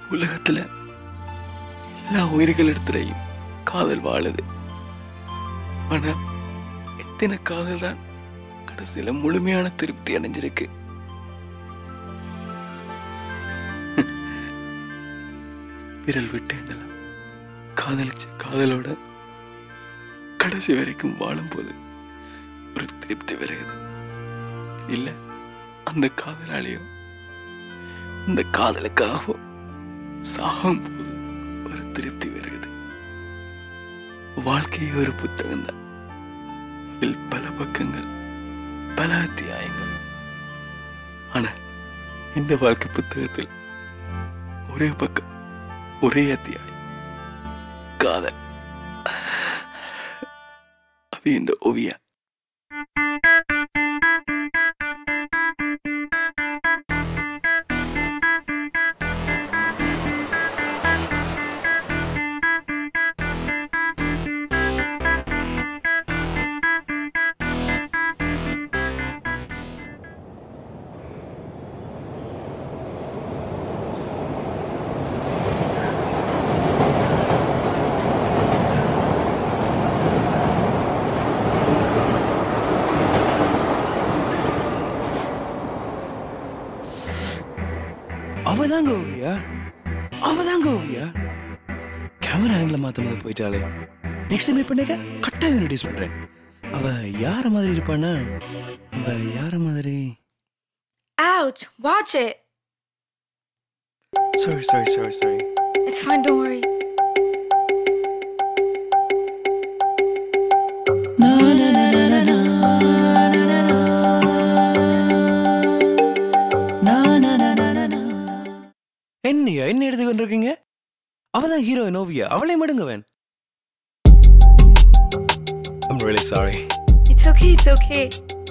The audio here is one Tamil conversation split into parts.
உலகத்துல எல்லா உயிர்கள் இடத்துலையும் காதல் வாழுது ஆனா எத்தனை காதல் தான் கடைசியில முழுமையான திருப்தி அடைஞ்சிருக்கு விரல் விட்டு எண்ணலாம் காதலிச்ச காதலோட கடைசி வரைக்கும் வாழும்போது ஒரு திருப்தி வருகிறது இல்ல அந்த காதலாளியோ அந்த காதலுக்காகவும் சாகும் போது ஒரு திருப்தி வருகிறது வாழ்க்கை ஒரு புத்தகம் தான் அதில் பல பக்கங்கள் பல அத்தியாயங்கள் ஆனா இந்த வாழ்க்கை புத்தகத்தில் ஒரே பக்கம் ஒரே அத்தியாயம் காதல் அது இந்த ஓவியா அவதாங்க ஓவியா அவதாங்க ஓவியா கேமரா ஆங்கிள் மாத்த மாதிரி போயிட்டாலே நெக்ஸ்ட் டைம் பண்ணேக்க கட்டாயம் இன்ட்ரடியூஸ் பண்றேன் அவ யார மாதிரி இருப்பானா அவ யார மாதிரி Ouch! Watch it! Sorry sorry sorry sorry It's fine, don't worry. என்னையா என்ன எடுத்து கொண்டிருக்கீங்க அவதான் ஹீரோயின் ஓவியா அவளை மடுங்கவன் I'm really sorry. It's okay, it's okay.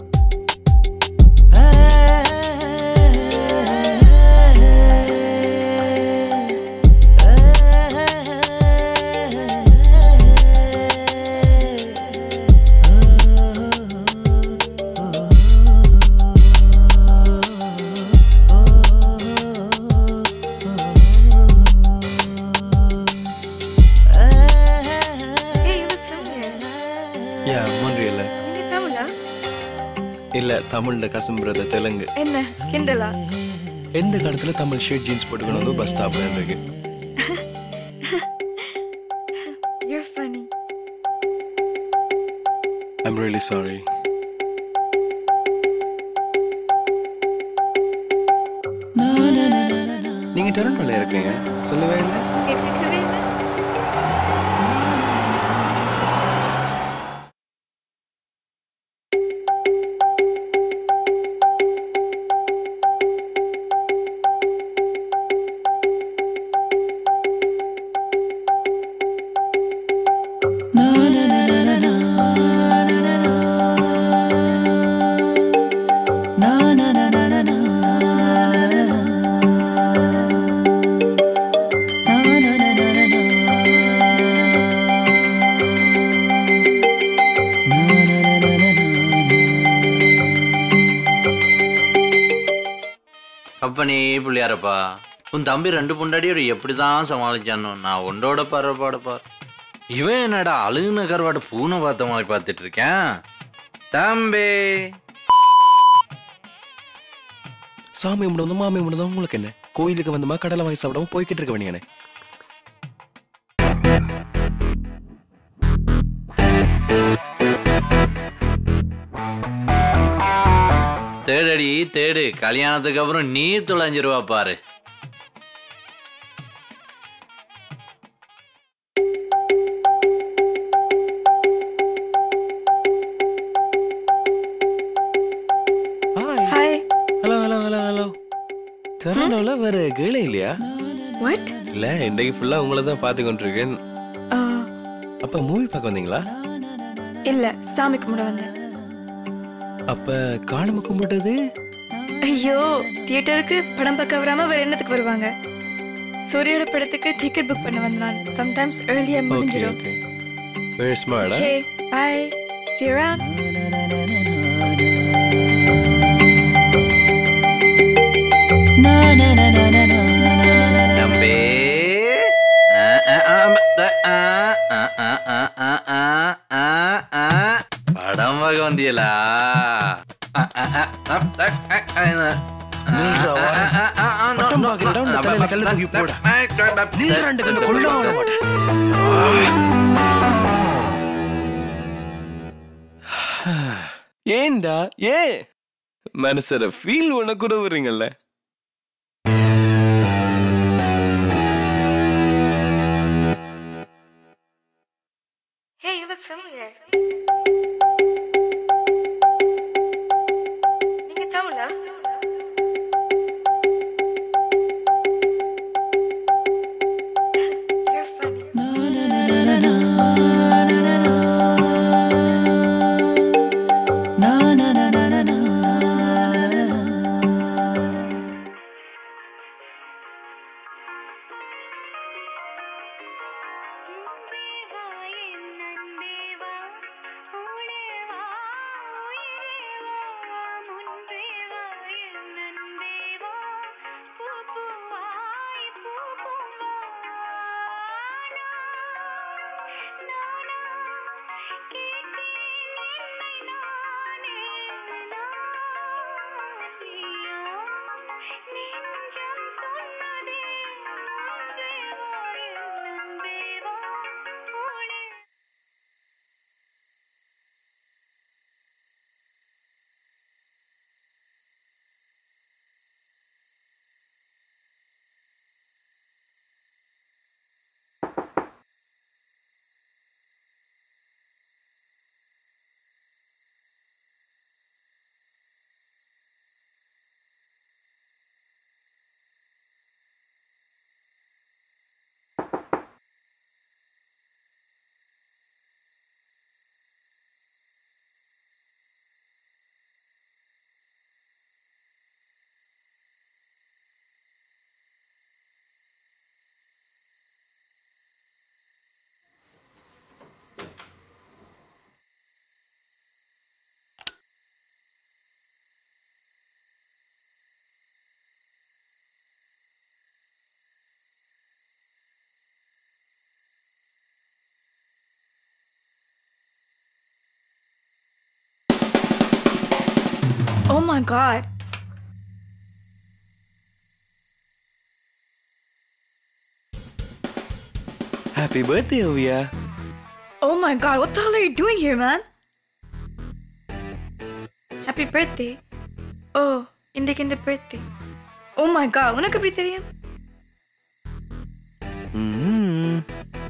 Hey, you look familiar. யா மொன்றியல்ல நீங்க தமிழா இல்ல தமிழ்ல கசம்புறது தெலுங்கு என்ன கிண்டலா எந்த காலத்துல தமிழ் ஷர்ட் ஜீன்ஸ் போட்டுக்கணும் பஸ் ஸ்டாப்ல இருக்கு You're funny. I'm really sorry நீங்க டொரண்டோல இருக்கீங்க சொல்லவே இல்லை கேட்கவே இல்லை அப்பனே பிள்ளையாரப்பா உன் தம்பி ரெண்டு பொண்டாடியோட எப்படிதான் சமாளிச்சானோ நான் ஒன்றோட பாரு பாட பாரு இவன் என்னடா அழுகுன கருவாடு பூனை பார்த்த மாதிரி பார்த்துட்டு இருக்கேன் தம்பி சாமி கும்பிடுவோம் மாமி கும்பிடுவோம் உங்களுக்கு என்ன கோயிலுக்கு வந்தமா கடலை வாங்கி சாப்பிடாம போய்கிட்டு இருக்க வேண்டியனே தேடடி தேடு கல்யாணத்துக்கு அப்புறம் நீ தொலைஞ்சிருவா பாரு hi hi hello hello hello hello டொரண்டோல வேற கேளே இல்லையா வாட் இல்ல இன்றைக்கு ஃபுல்லா உங்களை தான் பார்த்து கொண்டிருக்கேன் அப்ப மூவி பார்க்க வந்தீங்களா இல்ல சாமி கும்பிட வந்தேன் அப்ப காணம கும்பிட்டது ஐயோ தியேட்டருக்கு படம் பார்க்க வராம வேற என்னத்துக்கு வருவாங்க சூரியோட படத்துக்கு டிக்கெட் புக் பண்ண வந்தான் சம்டைம்ஸ் ஏர்லியா ஓகே முடிஞ்சிடும் okay very smart okay bye see you around தம்பி நில்றா, வாரேன். பட்டம் பார்க்கிறடா, உன் தலையில கல்லை தூக்கி போட. நில்றா, ரெண்டு கண்ணு கொல்ல விட மாட்டேன். ஏன்டா ஏன் மனசர ஃபீல் பண்ண கூட வர்றீங்கல்ல Hey, you look familiar. நீங்க தமிழா You're funny. Oh my god. Happy birthday Oviya Oh my god, what the hell are you doing here, man? Happy birthday. Oh, இன்னைக்கு இந்த birthday. Oh my god, உனக்கு எப்படி தெரியும்? ம்ம்.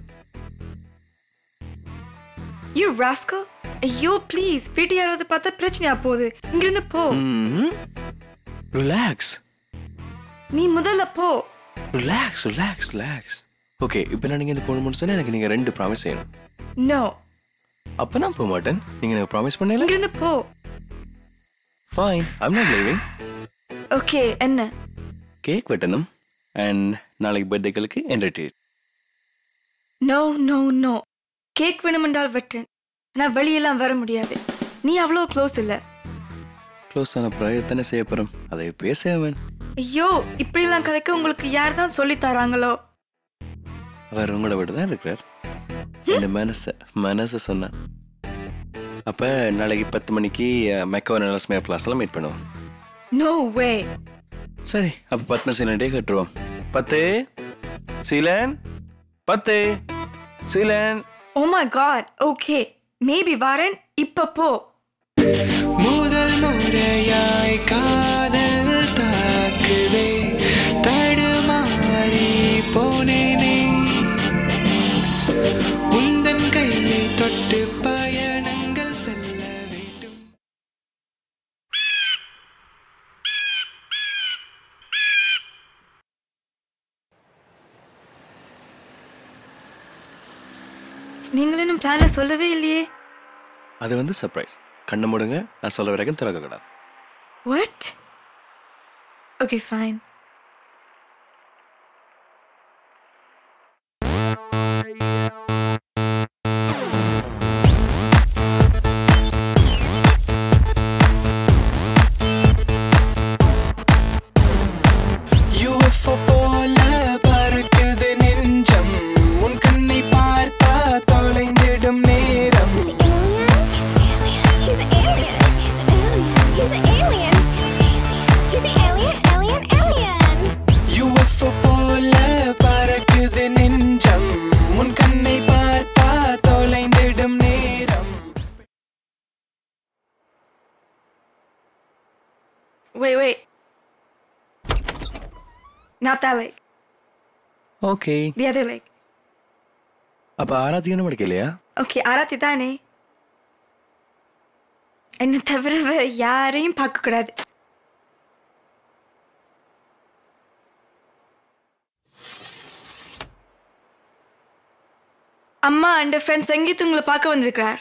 You rascal. ஐயோ ப்ளீஸ் வீட்டு யாராவது பார்த்தா பிரச்சனையா போகுது இங்கிருந்து போ ம்ம். ரிலாக்ஸ் நீ முதல்ல போ ரிலாக்ஸ் ரிலாக்ஸ் ரிலாக்ஸ் ஓகே இப்போ நான் நீங்கள் இந்த போன முடிச்சோன்னா எனக்கு நீங்கள் ரெண்டு ப்ராமிஸ் செய்யணும் நோ அப்போ நான் போக மாட்டேன் நீங்கள் எனக்கு ப்ராமிஸ் பண்ணல இங்கிருந்து போ fine I'm not living okay என்ன கேக் வெட்டணும் அண்ட் நாளைக்கு பர்த்டேக்களுக்கு entertain no no no cake வேணுமென்றால் வெட்டேன் ஆனால் வெளியெல்லாம் வர முடியாது நீ அவ்வளோ க்ளோஸ் இல்லை க்ளோஸ் ஆன பிரயத்தனை செய்ய போகிறோம் அதை பேசவன் ஐயோ இப்படிலாம் கதைக்க உங்களுக்கு யார் தான் சொல்லி தராங்களோ அவர் உங்களோட விட்டு தான் இருக்கிறார் இந்த மனசை மனசை சொன்னான் அப்போ நாளைக்கு பத்து மணிக்கு மெக்கோ நலஸ்மே பிளாஸ்லாம் மீட் பண்ணுவோம் நோ வே சரி அப்போ பத்ம சீலன்டே கட்டுருவோம் பத்து சீலன் பத்து சீலன் oh my god okay maybe வரேன் இப்ப போ முதல் முறையாய் காதல் தாக்குதே தடுமாறி போனேனே உந்தன் கையை தொட்டு பயணங்கள் செல்ல வேண்டும் நீங்கள் இன்னும் பிளான சொல்லவே இல்லையே அது வந்து சர்ப்ரைஸ் கண்ணை மூடுங்க நான் சொல்ல வரைக்கும் திறக்கக்கூடாது வாட் ஓகே ஃபைன் UFO போல பறக்குது நெஞ்சம் உன் கண்ணை பார்த்தா தொலைந்திடும் நேரம் He's an alien. He's an alien. He's an alien. He's an alien. He's Not that lake. Okay The other lake. அப்போ ஆராத்திகனும் படிக்கலையா Okay, ஆராத்தி தானே என்னை தவிர வேற யாரையும் பார்க்கக்கூடாது அம்மா அண்ட் ஃப்ரெண்ட் சங்கீத் உங்களை பார்க்க வந்திருக்கிறார்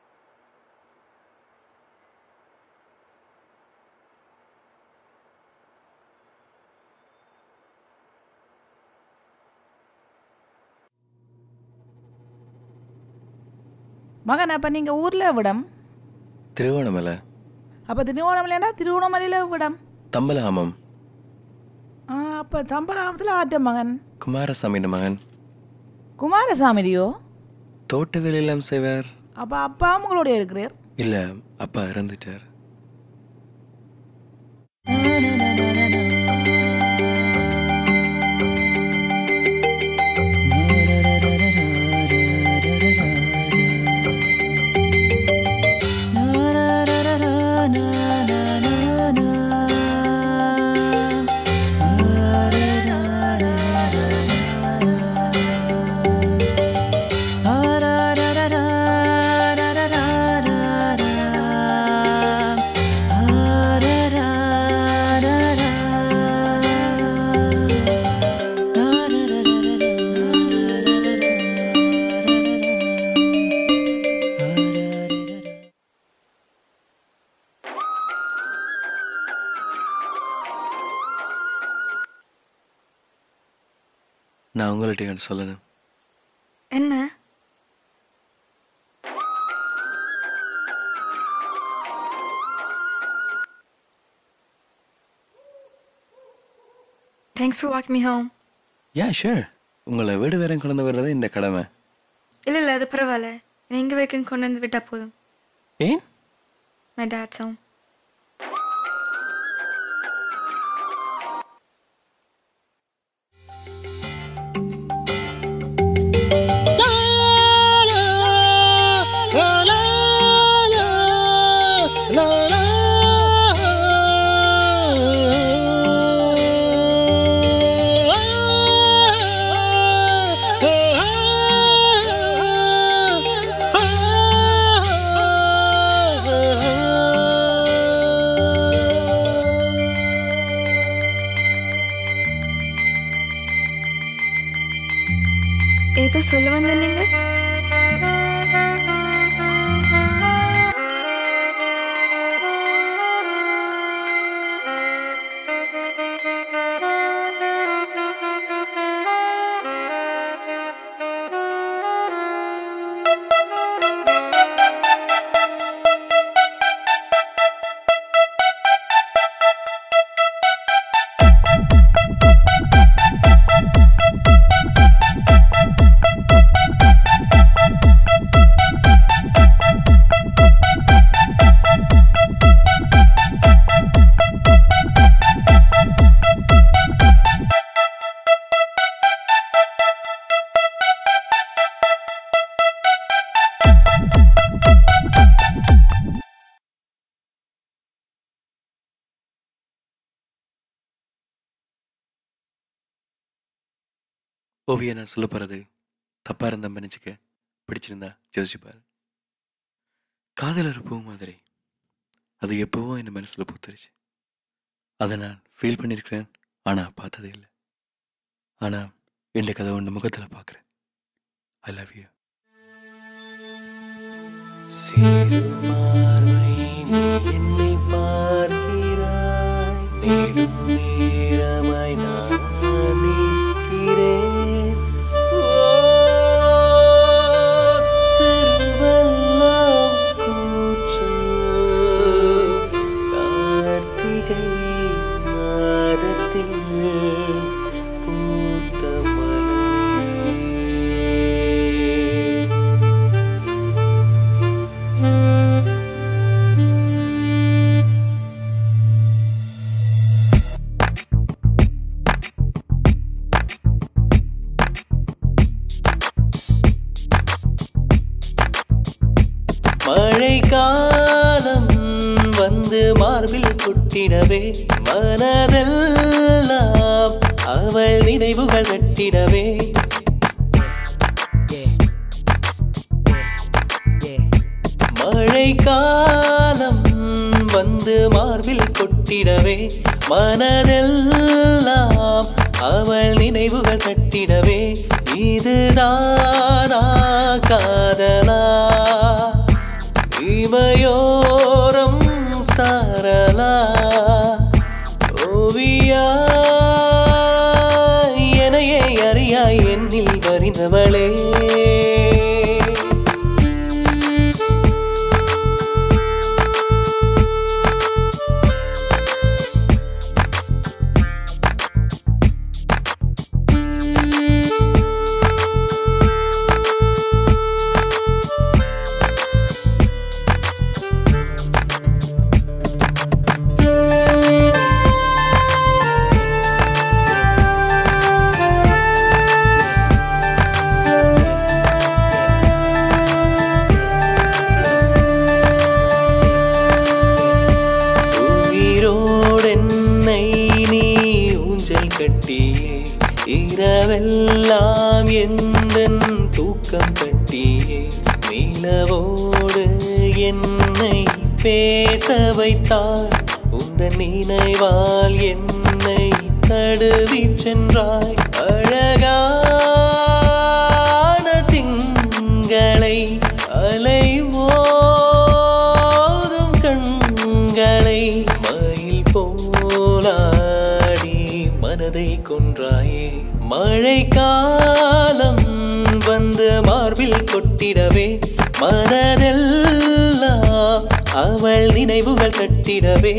மகன் அப்போ நீங்கள் ஊரில் விடம் திருவோணமலை அப்போ திருவோணமலைனா திருவோணமலையில் விடம் தம்பலஹாமம் ஆ அப்போ தம்பராமத்தில் ஆட்ட மகன் குமாரசாமியின் மகன் குமாரசாமிரியோ தோட்ட வேலையெல்லாம் செய்வார் அப்போ அப்பா உங்களோட இருக்கிறார் இல்லை அப்பா இறந்துட்டார் நான் உங்கள்கிட்ட சொல்லணும் என்ன thanks for walk me home yeah sure உங்களை வீடு வேற கொண்டு வர்றது இந்த கடமை இல்லை இல்லை அது பரவாயில்ல என்னை இங்கே வரைக்கும் கொண்டு வந்து விட்டால் போதும் ஏன் மை டேட்ஸ் ஹோம் ஏதோ சொல்ல வந்த நீங்க ஓவியா நான் சொல்ல போகிறது தப்பாக இருந்தா மன்னிச்சுக்க பிடிச்சிருந்தா யோசிப்பார் காதல் ஒரு பூ மாதிரி அது எப்போவோ என் மனசில் பூத்துருச்சு அதை நான் ஃபீல் பண்ணியிருக்கிறேன் ஆனால் பார்த்ததே இல்லை ஆனால் என் கதை ஒன்று முகத்தில் பார்க்குறேன் ஐ லவ் யூ என்னை பார்க்கிறாய் நேடும் நேரமாய் நான் நிற்கிறேன் திருவெல்லாம் கூற்று கார்த்திகை மாதத்தில் பூத்த மலரே மழை காலம் வந்து மார்பில் குட்டிடவே மனதெல்லாம் அவள் நினைவுகள் கட்டிடவே மழை காலம் வந்து மார்பில் கொட்டிடவே மனதெல்லாம் அவள் நினைவுகள் கட்டிடவே இதுதானா காதலா இமையோரம் சாரலா ஓவியா எனையே அறியாய் என்னில் வரிந்தவளே உயிரோடென்னை நீ ஊஞ்சல் கட்டியே இரவெல்லாம் எந்தன் தூக்கம் கட்டியே நிலவோடு என்னை பேச வைத்தாய் உந்தன் நினைவால் என்னை தடுவி சென்றாய் அழகான திங்களை அலை மோதும் கண்களை மயில் போலாடி மனதை கொன்றாயே மழை காலம் வந்து மார்பில் கொட்டிடவே மனதெல்லாம் அவள் நினைவுகள் கட்டிடவே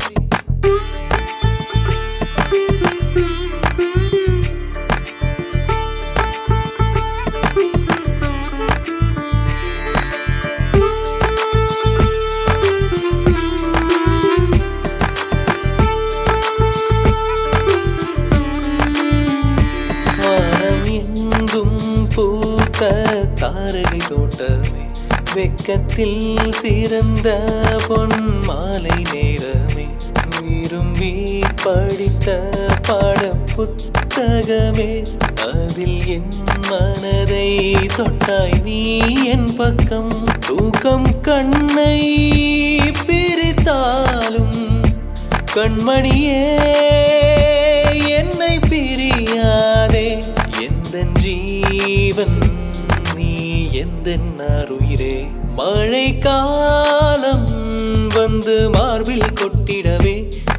வானம் எங்கும் பூத்த தாரகை தோட்டமே வெக்கத்தில் சிறந்த பொன் மாலை நேரமே விரும்பி படித்த பாட புத்தகமே அதில் என் மனதை தொட்டாய் நீ என் பக்கம் தூக்கம் கண்ணை பிரித்தாலும் கண்மணியே என்னை பிரியாதே எந்த ஜீவன் நீ எந்த அருயிரே மழை காலம் வந்து மார்பில் கொட்டிடவே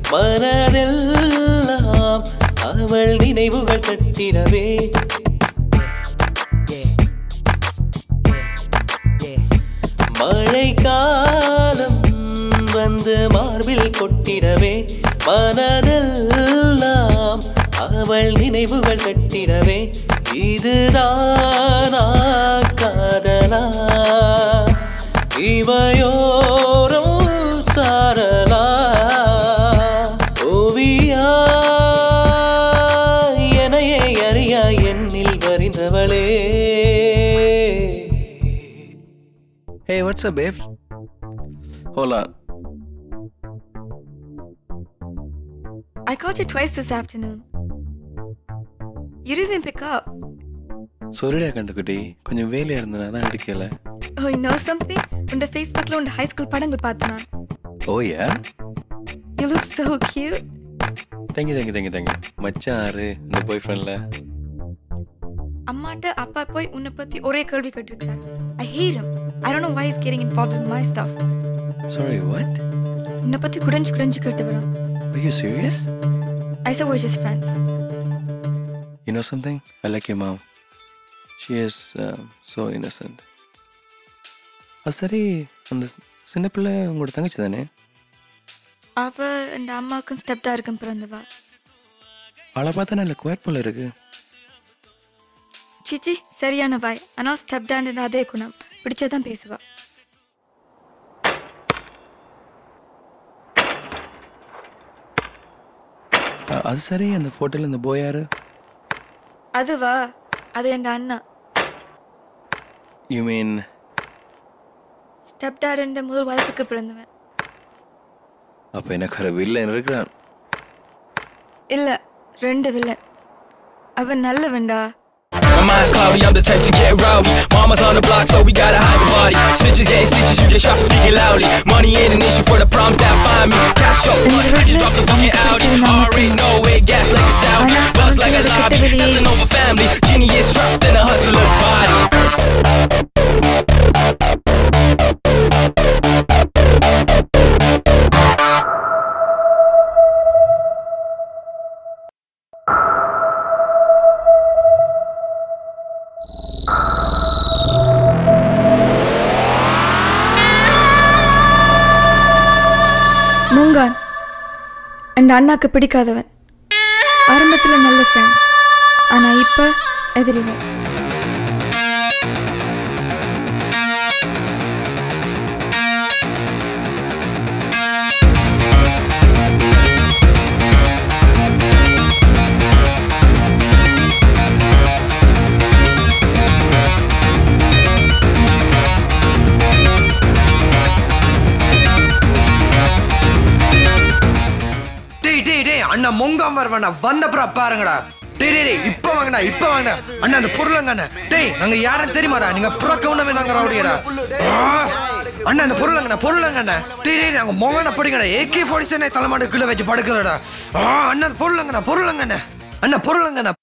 மனதெல்லாம் அவள் நினைவுகள் கட்டிடவே மழை காலம் வந்து மார்பில் கொட்டிடவே மனதெல்லாம் அவள் நினைவுகள் கட்டிடவே இதுதானா காதலா இவையோரும் சாரலா ஓவியா எனையே அறியா என்னில் வரிந்தவளே Hey, what's up, babe? Hold on. I called you twice this afternoon. You didn't even pick up. சொல்லிடா கண்டுக்குட்டி கொஞ்சம் வேலையா இருந்தேன் அதான் எடுக்கல Oh, you know something? உண்ட ஃபேஸ்புக்கில் உண்ட ஹை ஸ்கூல் படங்கள் பார்த்தேன் நான் oh yeah You look so cute. Thank you thank you thank you thank you மச்சான் ஆறு இந்த பாய் ஃப்ரெண்டில் அம்மாட்ட அப்பா போய் உன்னை பத்தி ஒரே கேள்வி கேட்டிருக்காரு I hate him I don't know why he's getting involved with my stuff sorry what உன்னை பத்தி குடஞ்சு குடஞ்சு கேட்டு வரான் Are you serious? I said we're just friends. You know something? I like your mom. She is uh, so innocent. அது சரி அந்த சின்ன பிள்ளை உங்களோட தங்கச்சி தானே அவ இந்த அம்மாவுக்கும் ஸ்டெப்டா இருக்கும் பிறந்தவா அவளை பார்த்தா நல்ல குவாட் போல இருக்கு சிச்சி சரியான வாய் ஆனால் ஸ்டெப்டான்ற அதே குணம் பிடிச்சதான் பேசுவா அ- அது சரி அந்த ஃபோட்டோவில் இந்த போய் யாரு அதுவா அது என் அண்ணா யூ மீன் ஸ்டெப் டாட் முதல் ஒய்ஃபுக்கு பிறந்தவன் அப்போ எனக்கு ஒரு வில்லன் இருக்கிறான் இல்ல ரெண்டு வில்லன் அவன் நல்லவன்டா My mind's cloudy, I'm the type to get rowdy. Mama's on the block, so we gotta hide the body. Snitches getting stitches, you get shot for speaking loudly. Money ain't an issue for the problems that find me. Cash up, money, I just dropped the fucking Audi. R8, no way, gas like a Saudi. Buzz like a lobby, nothing over family. Genius trapped in a hustler's body. மூங்கான் என் அண்ணாக்கு பிடிக்காதவன் ஆரம்பத்தில் நல்ல ஃப்ரெண்ட்ஸ் ஆனால் இப்போ எதிரிகள் டேய் டேய் டேய் அண்ணா மொங்காம வருவாண்ணா வந்தப்புறம் பாருங்கடா டேய் டேய் டேய் இப்ப வாங்கடா இப்ப வாங்கடா அண்ணா அந்த பொருளங்கண்ணா டேய் நாங்க யாரும் தெரியுமாடா நீங்க புறக்கவுனவே நாங்க ரவுடியடா ஆ! அண்ணா அந்த பொருளங்கண்ணா பொருளங்கண்ணா டேய் டேய் நாங்க மொங்கன படிங்கடா ஏகே ஃபார்ட்டி செவன் தலைமாடு கீழே வச்சு படுக்கிறடா ஆ அண்ணா அந்த பொருளங்கண்ணா பொருளங்கண்ணா அண்ணா பொருளங்கண்ணா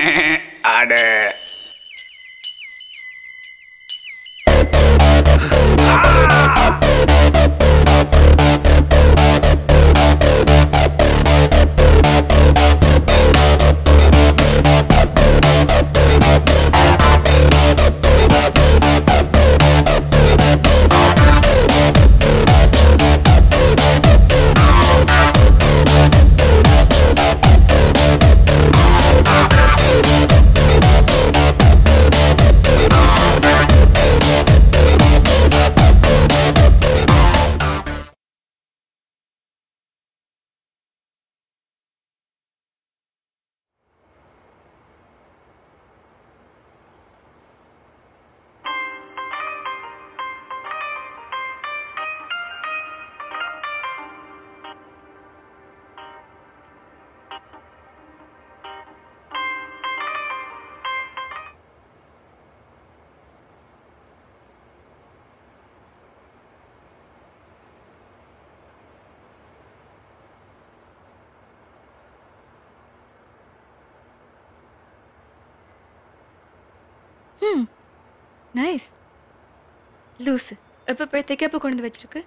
நைஸ் லூஸு எப்போ போய் தைக்கப்போ கொண்டு வந்து வச்சிருக்கு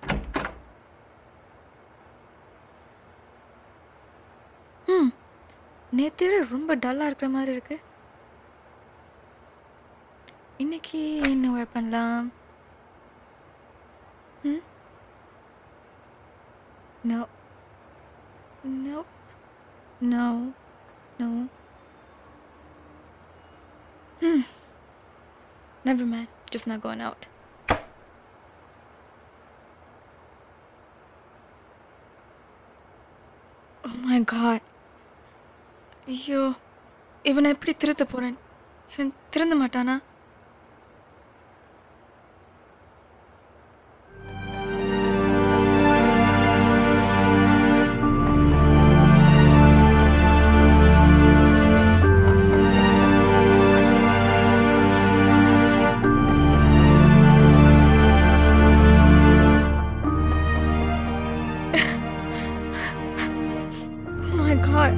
ம் நேற்று விட ரொம்ப டல்லாக இருக்கிற மாதிரி இருக்கு இன்னைக்கு என்ன ஒர்க் பண்ணலாம் ம் நோ நோ நோ நோ ம் Never mind. Just not going out. Oh my god. ஐயோ இவனை எப்படி திருத்த போறேன் இவன் திருந்த மாட்டானா Oh my god.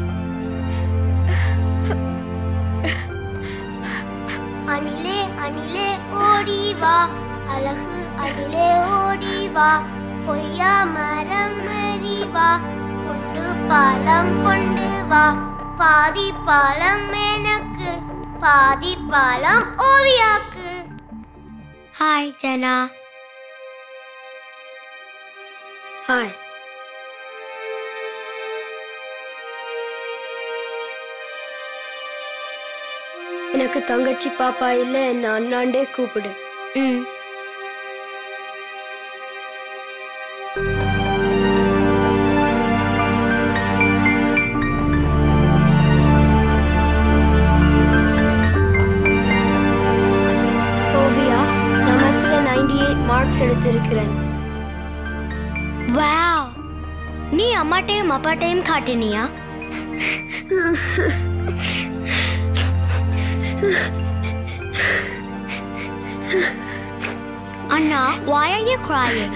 அணிலே அணிலே ஓடி வா அழகு அணிலே ஓடி வா கொய்யா மரம் ஏறி வா கொண்டு பாலம் கொண்டு வா பாதி பாலம் எனக்கு பாதி பாலம் ஓவியாக்கு ஹாய் ஜனா ஹாய் எனக்கு தங்கச்சி பாப்பா இல்ல என்ன அண்ணாண்டே கூப்பிடு ம் ஓவியா நமத்துல நைன்டி எயிட் மார்க்ஸ் எடுத்திருக்கிறேன் வாவ் நீ அம்மாட்டையும் அப்பாட்டையும் காட்டினியா Why are you crying?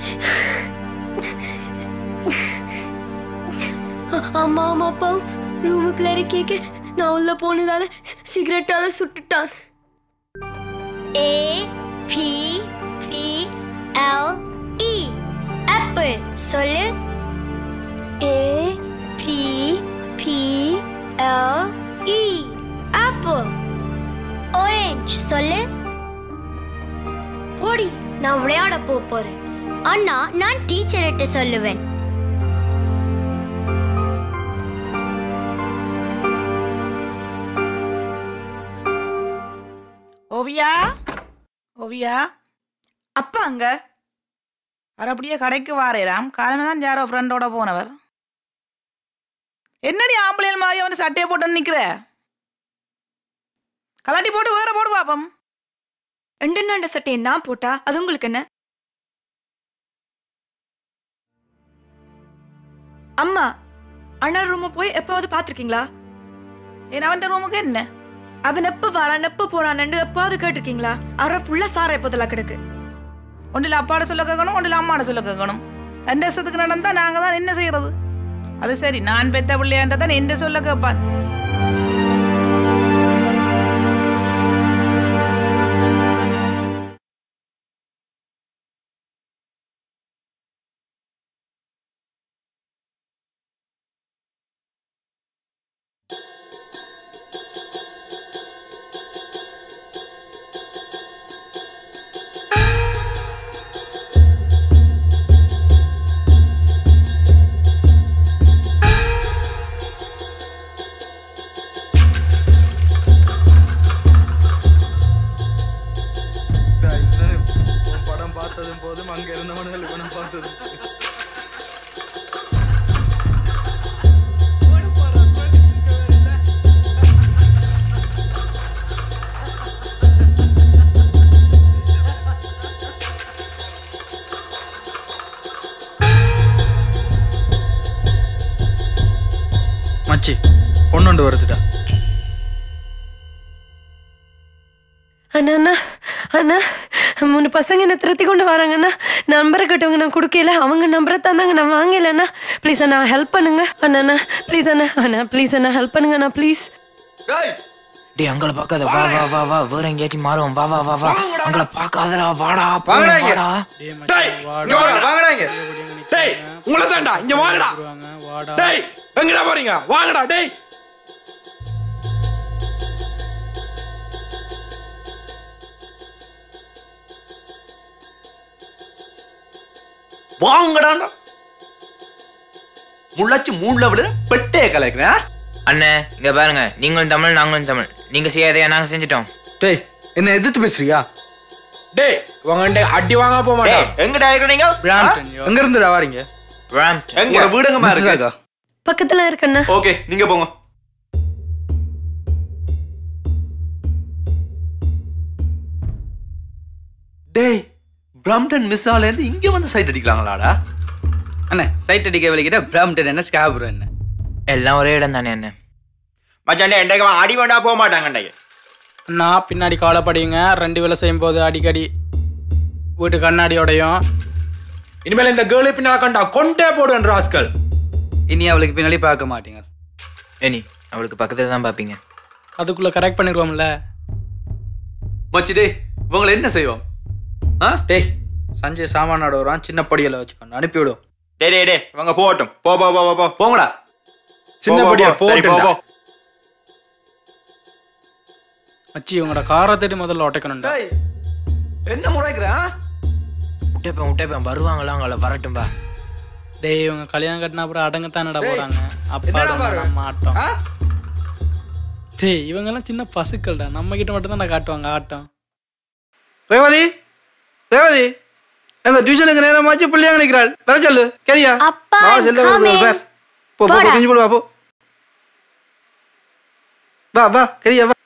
அம்மா அம்மா அப்பா ரூமுக்குள்ள இருக்கேக்கு நான் உள்ள போனதால சிகரெட்டால சுட்டுட்டான் A P P L E Apple சொல்லு A P P L E Apple Orange சொல்லு போடி நான் விளையாட போ போறேன் அண்ணா நான் டீச்சர்கிட்ட சொல்லுவேன் ஓவியா ஓவியா அப்பா அங்க அவர் அப்படியே கடைக்கு வாரேராம் காலமே தான் யாரோ ஃப்ரெண்டோட போனவர் என்னடி ஆம்பளையல் மாதிரி அவன் சட்டையை போட்டு நிக்கிற கலாட்டி போட்டு வேற போடு பாப்பம் ரெண்டு நாண்ட சட்டையை நான் போட்டா அது உங்களுக்கு என்ன அம்மா அண்ணா ரூம போய் எப்பாவது பாத்திருக்கீங்களா ஏன் அவன் ரூமுக்கு என்ன அவன் எப்ப வரான் எப்ப போறான்னு எப்பாவது கேட்டிருக்கீங்களா அவரை ஃபுல்லா சார எப்போதெல்லாம் கிடக்கு ஒன்றில் அப்பாட சொல்ல கேட்கணும் ஒன்றில் அம்மாட சொல்ல கேட்கணும் எந்த இஷ்டத்துக்கு நடந்தா நாங்க தான் என்ன செய்யறது அது சரி நான் பெத்த பிள்ளையாண்டா தான் எந்த சொல்ல கேட்பான் படம் பார்த்ததும் போதும் அங்க இருந்தவனுகள் படம் பார்த்ததும் மச்சி பொண்ணுண்டு வருதுடா அண்ணா அண்ணா அண்ணா மூணு பசங்க என்ன திருத்தி கொண்டு வராங்க அண்ணா நம்பரை கட்டவங்க நான் கொடுக்கல அவங்க நம்பரை தந்தாங்க நான் வாங்கல அண்ணா ப்ளீஸ் அண்ணா ஹெல்ப் பண்ணுங்க அண்ணா அண்ணா ப்ளீஸ் அண்ணா அண்ணா ப்ளீஸ் அண்ணா ஹெல்ப் பண்ணுங்க அண்ணா ப்ளீஸ் டேய் அங்கள பார்க்காத வா வா வா வா வேற எங்கேயாச்சும் மாறுவோம் வா வா வா வா அங்கள பார்க்காதடா வாடா வாங்கடா போய் இங்க. வாடா டேய் இங்க வாங்க வாங்கடா இங்க டேய் உங்களை தான்டா இங்க வாங்கடா டேய் எங்கடா போறீங்க வாங்கடா டேய் வாங்கடாண்டா முள்ளாச்சு மூணு லெவலு பெட்டே கலக்கிறேன் அண்ணே இங்க பாருங்க நீங்களும் தமிழ் நாங்களும் தமிழ் நீங்க செய்யாதையா நாங்க செஞ்சிட்டோம் டேய் என்ன எதிர்த்து பேசுறியா டேய் உங்க அடி வாங்க போக மாட்டேன் எங்கடா இருக்கிறீங்க எங்க இருந்துடா வாரீங்க எங்க வீடுங்கம்மா இருக்கு பக்கத்துல இருக்கண்ணா ஓகே நீங்க போங்க டேய் பிரம்டன் மிஸ் ஆலேருந்து இங்க வந்து சைட் அடிக்கலாங்களாடா அண்ணே சைட் அடிக்க வலிக்கிட்ட பிராம்டன் என்ன ஸ்காபுரம் என்ன எல்லாம் ஒரே இடம் தானே அண்ணே மச்சான் என்டைக்கு அடி வேண்டா போக மாட்டாங்க அண்டைக்கு நான் பின்னாடி கவலைப்படுவீங்க ரெண்டு வேலை செய்யும் போது அடிக்கடி வீட்டு கண்ணாடி உடையும் இனிமேல் இந்த கேர்ளை பின்னால கண்டா கொண்டே போடுவேன் ராஸ்கல் இனி அவளுக்கு பின்னாடி பார்க்க மாட்டீங்க ஏனி அவளுக்கு பக்கத்துல தான் பாப்பீங்க அதுக்குள்ள கரெக்ட் பண்ணிடுவோம்ல மச்சி டேய் இவங்களை என்ன செய்வோம் ஆ டேய் சஞ்சய் சாமானோட வரான் சின்ன படியில வச்சுக்கோங்க அனுப்பிவிடும் டேய் டேய் டேய் இவங்க போகட்டும் போ போ போ போ, போ போங்கடா சின்ன போ, போ, படியா போ. சரி, போ, போட்டுடா. போ. மச்சி உங்களோட காரை தேடி முதல்ல உடைக்கணும்டா என்ன முறைக்கிறேன் விட்டப்பேன் விட்டப்பேன் வருவாங்களா அவங்கள வரட்டும் பா டேய் இவங்க கல்யாணம் கட்டினா அப்புறம் அடங்கத்தானடா டேய், போறாங்க என்னடா பாரு? அப்பா மாட்டோம் டேய் இவங்கெல்லாம் சின்ன பசுக்கள்டா நம்ம கிட்ட மட்டும் தான் காட்டுவாங்க ஆட்டம் ரேவதி ரேவதி எங்க டியூஷனுக்கு நேரமாச்சு பிள்ளையாக நிற்கிறாள் வர சொல்லு கேரியா அப்பா, வா செல்ல வருது ஒரு coming. பேர் போ போ போ, போடா. கெஞ்சி போடு வா போ வா வா கேரியா வா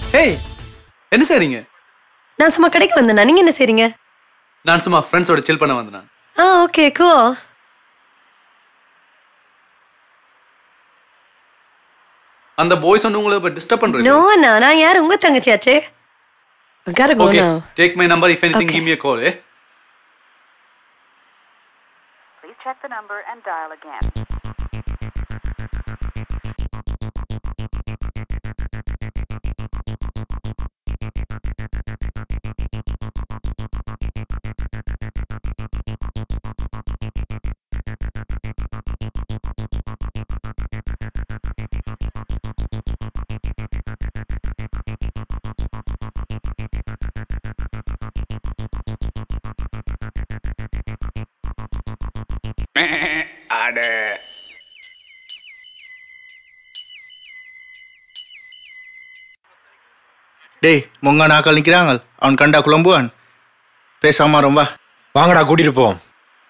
ஹேய் என்ன செய்றீங்க நான் சும்மா கடைக்கு வந்தேனா நீங்க என்ன செய்றீங்க நான் சும்மா ஃப்ரெண்ட்ஸோட சில் பண்ண வந்தேன் ஆ ஓகே கோ அந்த பாய்ஸ் வந்து உங்களை இப்போ டிஸ்டர்ப் பண்றீங்க நோ அண்ணா நான் யார் உங்க தங்கச்சியாச்சே I gotta go okay now. Take my number if anything Okay. Give me a call eh Please check the number and dial again. அட டேய் மொங்க நாக்கள் நிற்கிறாங்க அவன் கண்டா குழம்புவான் பேசாம ரொம்ப வாங்கடா கூட்டிட்டு போவோம்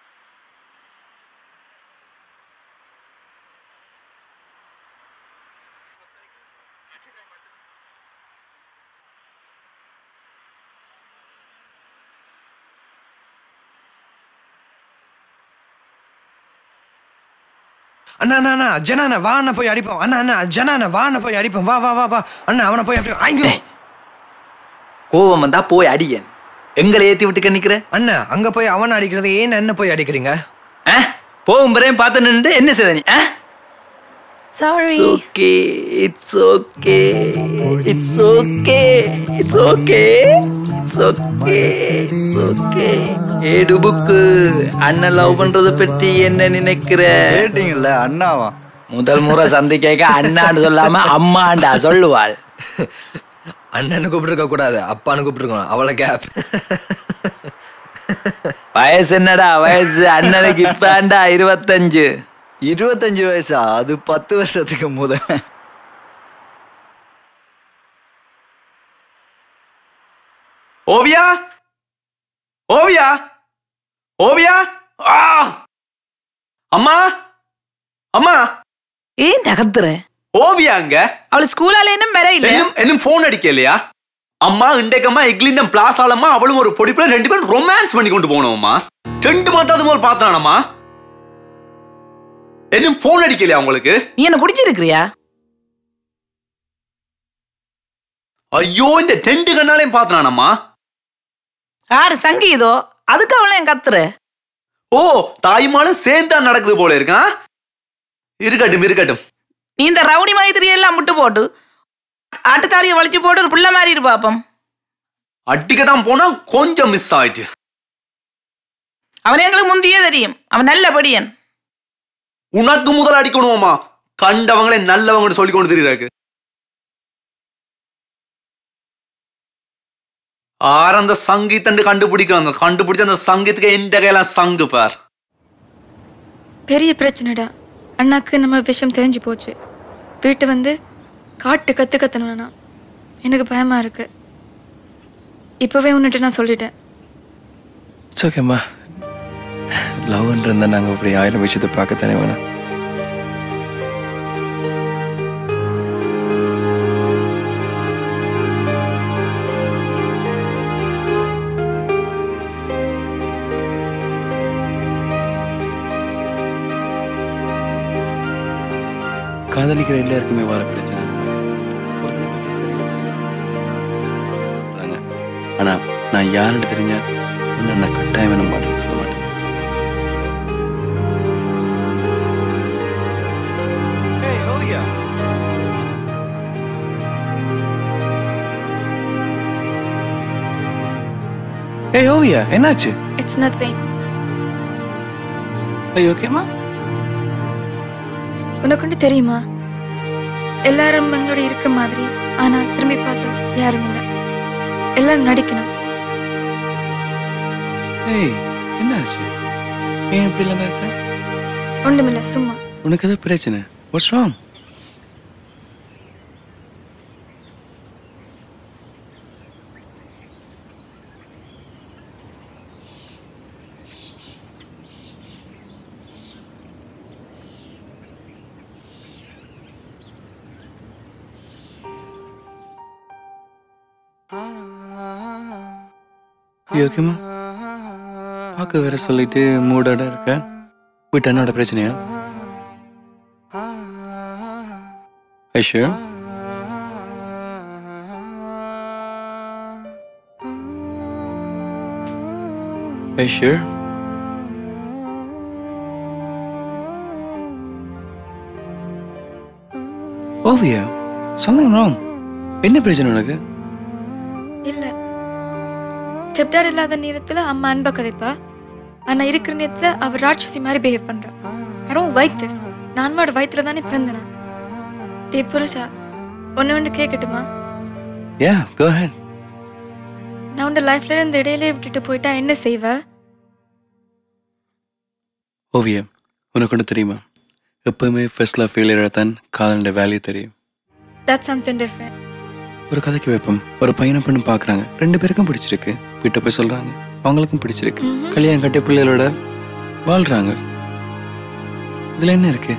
அண்ணா அண்ணா அண்ணா ஜனா அண்ணா வா அண்ணா போய் அடிப்போம் அண்ணா அண்ணா ஜனா அண்ணா வா அண்ணா போய் அடிப்போம் வா வா வா வா அண்ணா அவனை போய் அப்படி ஐயோ கோவம் வந்தா போய் அடியன் எங்களை ஏத்தி விட்டுக்க நிக்கிற அண்ணா அங்க போய் அவனை அடிக்கிறது ஏன் என்ன போய் அடிக்கிறீங்க போகும் பிறையும் பார்த்து நின்று என்ன செய்த நீ sorry okay it's okay it's okay it's okay it's okay it's okay ஏடு புக்கு அண்ணன் லவ் பண்றத பத்தி என்ன நினைக்கிற கேட்டீங்கல்ல அண்ணாவா முதல் முறை சந்திக்க அண்ணான்னு சொல்லாம அம்மாண்டா சொல்லுவாள் அண்ணனை கூப்பிட்டுருக்க கூடாது அப்பான்னு கூப்பிட்டுருக்கோம் அவ்வளோ கேப் வயசு என்னடா வயசு அண்ணனுக்கு இப்பாண்டா இருபத்தஞ்சு இருபத்தஞ்சு வயசா அது பத்து வருஷத்துக்கு முத ஓவியா ஓவியா ஓவியா ஆ! அம்மா அம்மா ஏன் நகத்துற ஓவியா அங்க அவள் ஸ்கூலால என்ன வர இல்ல இன்னும் இன்னும் போன் அடிக்கலையா அம்மா இன்றைக்கம்மா எக்லிண்டம் பிளாஸாலம்மா அவளும் ஒரு பொடி பிள்ளை ரெண்டு பேரும் ரொமான்ஸ் பண்ணி கொண்டு போனோம்மா ரெண்டு மாத்தாவது போல் பார்த்தானம்மா இன்னும் போன் அடிக்கலையா உங்களுக்கு நீ என்ன குடிச்சிருக்கிறியா ஐயோ இந்த ரெண்டு கண்ணாலையும் பார்த்தானம்மா யாரு சங்கீதோ அதுக்கு அவளை என் கத்துற ஓ தாய்மாலும் சேர்ந்தா நடக்குது போல இருக்கான் இருக்கட்டும் இருக்கட்டும் நீ இந்த ரவுடி மைத்திரி எல்லாம் முட்டு போட்டு ஆட்டுத்தாலியை வலிச்சு போட்டு ஒரு புள்ள மாதிரி இரு பாப்பம் அடிக்க தான் போனா கொஞ்சம் மிஸ் ஆயிட்டு அவன் எங்களுக்கு முந்தியே தெரியும் அவன் நல்ல படியன் உனக்கு முதல் அடிக்கணுமாமா கண்டவங்களே நல்லவங்கன்னு சொல்லி கொண்டு தெரியுறாக்கு ஆர் அந்த சங்கீத்தண்டு கண்டுபிடிக்கிறாங்க கண்டுபிடிச்ச அந்த சங்கீத்துக்கு எந்த கையெல்லாம் சங்கு பார் பெரிய பிரச்சனைடா அண்ணாக்கு நம்ம விஷயம் தெரிஞ்சு போச்சு வீட்டு வந்து காட்டு கற்று கத்தணும்னா எனக்கு பயமாக இருக்கு இப்போவே உன்னிட்டு நான் சொல்லிட்டேன் இட்ஸ் ஓகேம்மா லவ்ன்ற இருந்தால் நாங்கள் இப்படி ஆயிரம் விஷயத்தை பார்க்கத்தானே வேணாம் காதலிக்கிற எல்லாருக்குமே வர பிரச்சனை ஒருத்தனை பத்தி சரியா தெரியாது. ஆனா நான் யாருன்னு தெரிஞ்சா உன்னை நான் கட்டாயம் வேணும் மாட்டேன்னு சொல்ல மாட்டேன் ஏய் ஓவியா என்னாச்சு இட்ஸ் நத்திங் ஐயோ ஓகேமா உனக்கு ஒன்று தெரியுமா எல்லாரும் எங்களோட இருக்க மாதிரி ஆனா திரும்பி பார்த்தா யாரும் இல்லை எல்லாரும் நடிக்கணும் ஏய் என்னாச்சு ஏன் இப்படி எல்லாம் கேட்குற ஒன்றுமில்ல சும்மா உனக்கு ஏதோ பிரச்சனை வாட்ஸ் ராங் ஓகேம்மா பார்க்க வேற சொல்லிட்டு மூடோட இருக்க வீட்டு என்னோட பிரச்சனையா ஐஷு ஐஷு ஓவியா something wrong என்ன பிரச்சனை உனக்கு இல்ல ஸ்டெப் டாட் இல்லாத நேரத்துல அம்மா அன்பா கதைப்பா ஆனா இருக்கிற நேரத்துல அவர் ராட்சசி மாதிரி பிஹேவ் பண்றா ஐ டோன்ட் லைக் திஸ் நான் அம்மாவோட வயித்துல தானே பிறந்தேன் டே புருஷா ஒன்று ஒன்று கேட்கட்டுமா யா கோ ஹெட் நான் உன் லைஃப்ல இருந்து இடையிலே விட்டுட்டு போயிட்டா என்ன செய்வ ஓவியம் உனக்கு ஒன்று தெரியுமா எப்பவுமே ஃபர்ஸ்ட்ல ஃபெயிலியர் தான் காதலோட வேல்யூ தெரியும் தட்ஸ் சம்திங் டிஃப்ரெண்ட் ஒரு கதைக்கு வைப்போம் ஒரு பையனை பொண்ணு பார்க்குறாங்க ரெண்டு பேருக்கும் பிடிச்சிருக்கு வீட்டை போய் சொல்கிறாங்க அவங்களுக்கும் பிடிச்சிருக்கு கல்யாணம் கட்டிய பிள்ளைகளோட வாழ்கிறாங்க இதில் என்ன இருக்கு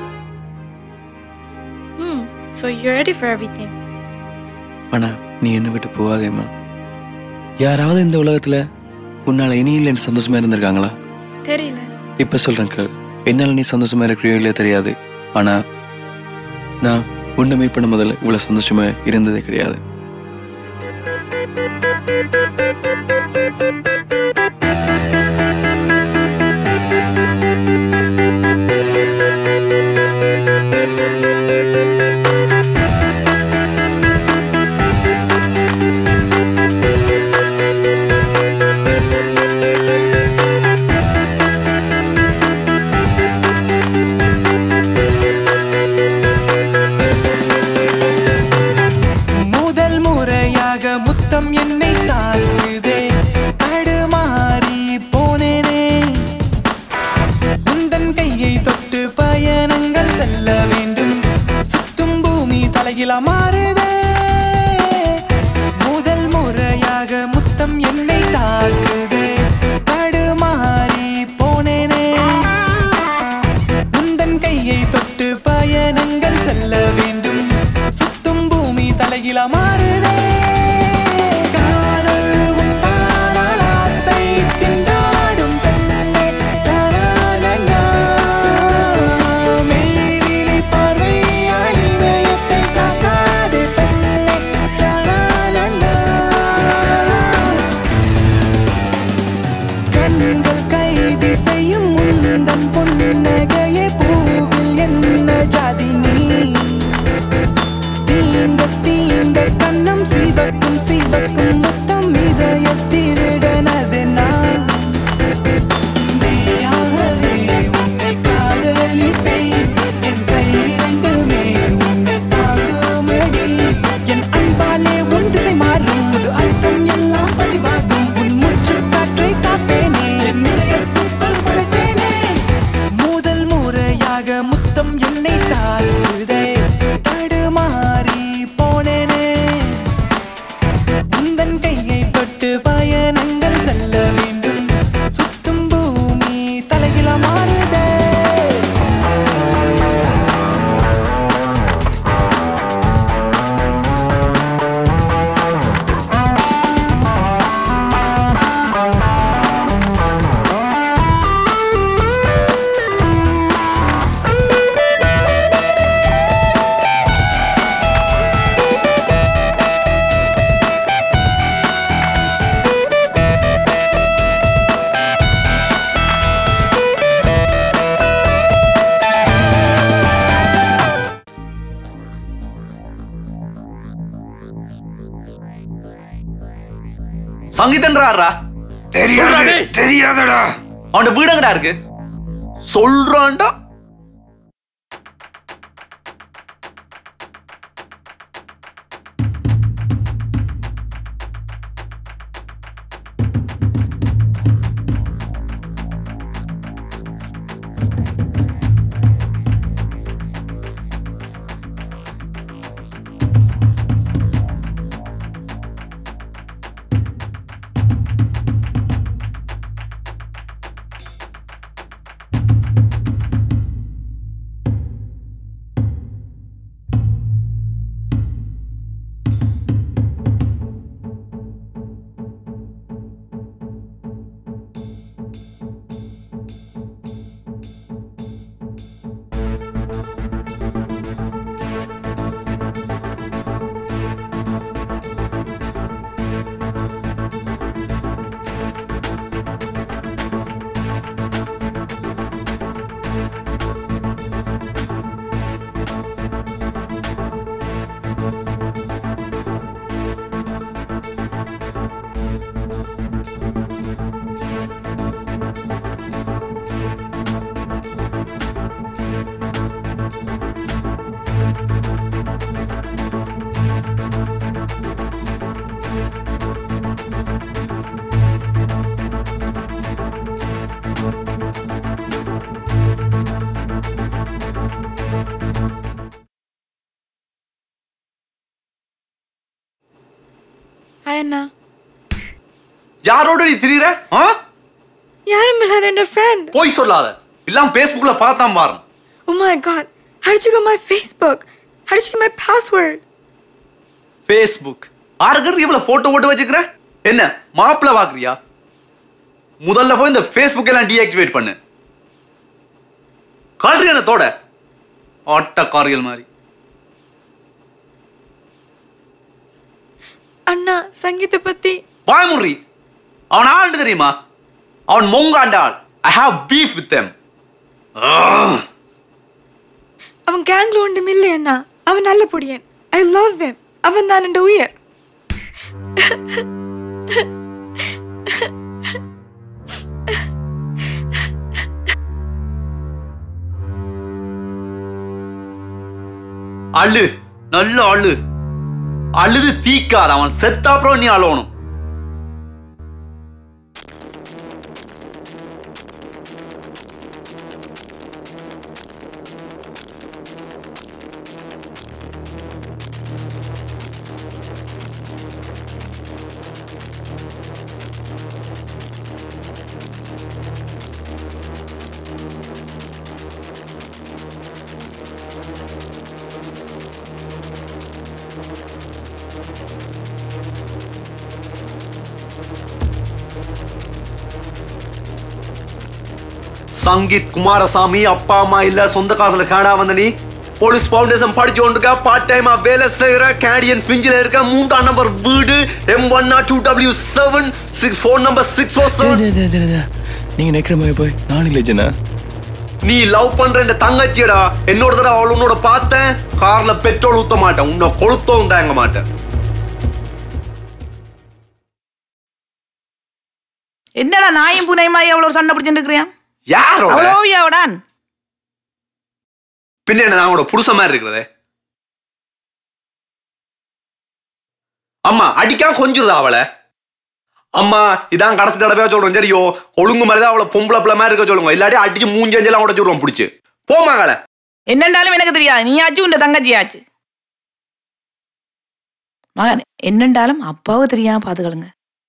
ம் so you ready for everything ஆனால் நீ என்னை விட்டு போகாதேம்மா யாராவது இந்த உலகத்தில் உன்னால் இனி இல்லைன்னு சந்தோஷமா இருந்திருக்காங்களா தெரியல இப்போ சொல்கிறேன் கேள் என்னால் நீ சந்தோஷமா இருக்கிறியோ இல்லையோ தெரியாது ஆனால் நான் உன்னை மீட் பண்ண முதல்ல இவ்வளோ சந்தோஷமா இருந்ததே கிடையாது முதல் முறையாக முத்தம் என்னை தாக்குதே தடுமாறி போனேனே உந்தன் கையை தொட்டு பயணங்கள் செல்ல வேண்டும் சுத்தும் பூமி தலையில மாறுதே முதல் முறையாக முத்தம் என்னை தாக்குதே தடுமாறி போனேனே உந்தன் கையை தொட்டு பயணங்கள் செல்ல வேண்டும் சுத்தும் பூமி தலையில மாறுதே காதல் உண்டானால் ஆசை திண்டாடும் பெண்ணே. தராலலா. மெய்விழி பார்வையால் இதயத்தை தாக்காதே பெண்ணே. தராலலா. கண்கள் கைது செய்யும் முந்தன் பொன்னகையே பூவில் என்ன ஜாதி நீ தீண்ட தீண்ட கண்ணம் சிவக்கும் சிவக்கும் முத்தம் இதய திருடனது நான் மெய்யாகவே உன்னை காதலிப்பேன் என் கை இரண்டுமே உன்னை தாங்குமடி என் அன்பாலே உன் திசை மாறும் புது அர்த்தம் எல்லாம் பதிவாகும் உன் மூச்சு காற்றை காப்பேனே என் இதயத்துக்குள் படைப்பேனே முதல் முறையாக முத்தம் என்னை தாக்குதே தடுமாறி போனேனே உந்தன் கையை தொட்டு பயணங்கள் செல்ல வேண்டும் சுத்தும் பூமி தலையில மாறுதே சங்கீதன்றாரா தெரியாது தெரியாதடா அவனோட வீடு எங்கடா இருக்கு சொல்றான்டா அண்ணா யாரோட நீ திரியிற ஆ யாரும் இல்லாத என் ஃப்ரெண்ட் போய் சொல்லாத எல்லாம் பேஸ்புக்ல பார்த்தான் பாரு Oh my god. How did you get my Facebook? How did you get my password? Facebook ஆறுக்கு இவ்வளவு போட்டோ போட்டு வச்சுக்கிற என்ன மாப்பிள்ள பாக்குறியா முதல்ல போய் இந்த ஃபேஸ்புக் எல்லாம் டீஆக்டிவேட் பண்ணு கால்றி என்ன தோட ஆட்டக்காரிகள் மாதிரி அண்ணா சங்கீத பத்தி வாய்முறி அவன் ஆண்டு தெரியுமா அவன் மொங்காண்டாள் I have beef with them அவன் கேங்ல ஒன்றும் இல்லை அண்ணா அவன் நல்ல பொடியன் ஐ லவ் them அவன் தான் என் உயிர் அழு நல்ல அழு அழுது தீக்காத அவன் செத்தாப்புறம் நீ அழணும் சங்கீத் குமாரசாமி அப்பா அம்மா இல்ல சொந்த காசுல கனடா வந்த நீ போலீஸ் ஃபவுண்டேஷன் படிச்சு கொண்டிருக்க பார்ட் டைமா வேலை செய்யற கேடியன் பிஞ்சில இருக்க மூன்றாம் நம்பர் வீடு M one nought two W seven six phone number six four seven நீங்க நிக்கிற மாதிரி போய் நானும் இல்லை ஜனா நீ லவ் பண்ற இந்த தங்கச்சியடா என்னோட தடவை அவள் உன்னோட பார்த்தேன் கார்ல பெட்ரோல் ஊத்த மாட்டேன் உன்னை கொளுத்தவும் தாங்க மாட்டேன் என்னடா நாயும் பூனையுமா எவ்வளவு சண்டை பிடிச்சிட்டு இருக்கிறியா யாரோட அவ்வளோவியாவடான் பின்ன என்ன நான் உன்னோட புருஷன் மாதிரி இருக்கிறதே அம்மா அடிக்காம கொஞ்சுறதா அவளை அம்மா இதான் கடைசி தடவையா சொல்றோம் சரியோ ஒழுங்கு மாதிரி தான் அவளை பொம்பளை பிள்ளை மாதிரி இருக்க சொல்லுங்க இல்லாட்டி அடிச்சு மூஞ்செஞ்செல்லாம் உடச்சு விடுவோம் பிடிச்சு போமாங்களே என்னண்டாலும் எனக்கு தெரியாது நீ ஆச்சு உண்ட தங்கச்சி ஆச்சு மகன் என்னண்டாலும் அப்பாவுக்கு தெரியாம பாத்துக்கலுங்க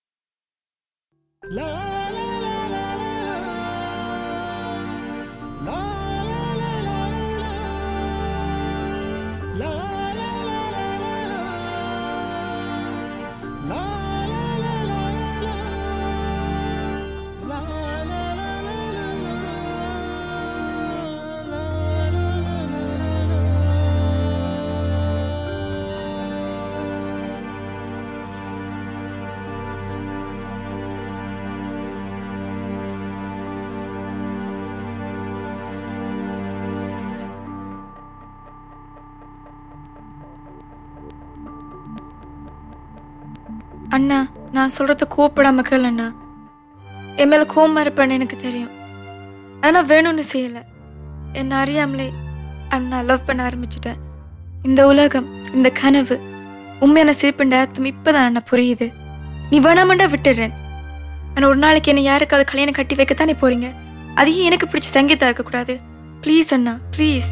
அண்ணா நான் சொல்றத கோப்படாம கேளு அண்ணா என் மேல கோவமா இருப்பேன்னு எனக்கு தெரியும் ஆனா வேணும்னு செய்யல என்ன அறியாமலே அண்ணா லவ் பண்ண ஆரம்பிச்சிட்டேன் இந்த உலகம் இந்த கனவு உண்மையான சிரிப்புண்ட அர்த்தம் இப்பதான் அண்ணா புரியுது நீ வேணாமண்டா விட்டுடுறேன் ஆனா ஒரு நாளைக்கு என்ன யாருக்காவது கல்யாணம் கட்டி வைக்கத்தானே போறீங்க அதையும் எனக்கு பிடிச்ச சங்கீதா இருக்கக்கூடாது ப்ளீஸ் அண்ணா ப்ளீஸ்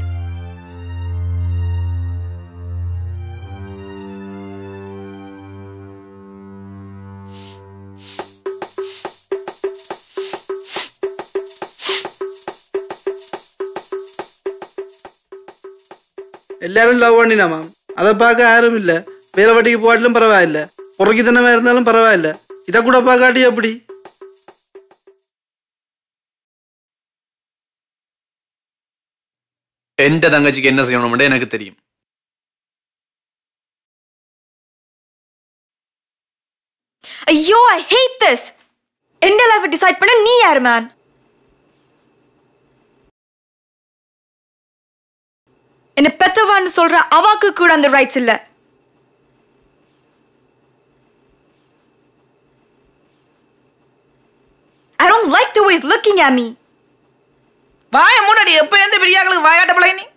எல்லாரும் லவ் பண்ணினா மேம் அதை பார்க்க யாரும் இல்லை வேலை வட்டிக்கு போகாட்டிலும் பரவாயில்ல புறக்கித்தனமாக இருந்தாலும் பரவாயில்ல இதை கூட பார்க்காட்டி எப்படி எந்த தங்கச்சிக்கு என்ன செய்யணும்னு எனக்கு தெரியும் ஐயோ ஐ ஹேட் திஸ் எந்த லைஃப் டிசைட் பண்ண நீ யார் மேன் என்ன பெத்தவான்னு சொல்ற அவாக்கு கூட அந்த ரைட்ஸ் இல்ல I don't like the way he's looking at me. வாய மூடடி எப்ப இருந்து பிரியாக்களுக்கு வாயாட்ட பிள்ளை நீ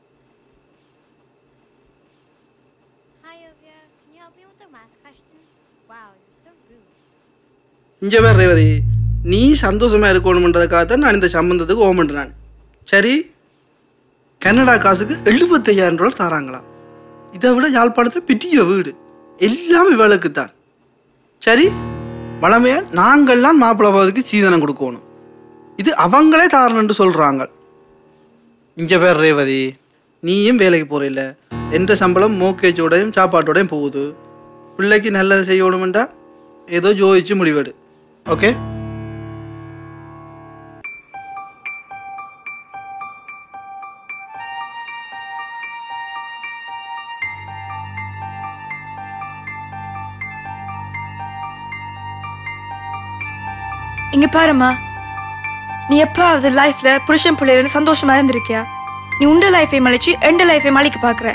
இங்கே வேறு ரேவதி நீ சந்தோஷமாக இருக்கணுன்றதுக்காகத்தான் நான் இந்த சம்பந்தத்துக்கு ஓம் பண்ணுறேன் சரி கனடா காசுக்கு எழுபத்தையாயிரம் ரூபா தராங்களாம் இதை விட யாழ்ப்பாணத்தில் பெரிய வீடு எல்லாமே வேலைக்கு தான் சரி வளமையா நாங்கள்லாம் மாப்பிள்ளை பாவத்துக்கு சீதனம் கொடுக்கணும் இது அவங்களே தாரணுன்ட்டு சொல்கிறாங்க இங்கே பேர் ரேவதி நீயும் வேலைக்கு போகிறில்ல எந்த சம்பளம் மோக்கேஜோடையும் சாப்பாட்டோடையும் போகுது பிள்ளைக்கு நல்லது செய்யணுமெண்டா ஏதோ ஜோதிச்சு முடிவெடு ஓகே இங்க பாரும்மா நீ எப்பாவது லைஃப்ல புருஷன் பிள்ளைகள் சந்தோஷமா இருந்திருக்கியா நீ உண்ட லைஃபை மலிச்சு எந்த லைஃபை மலிக்க பாக்குற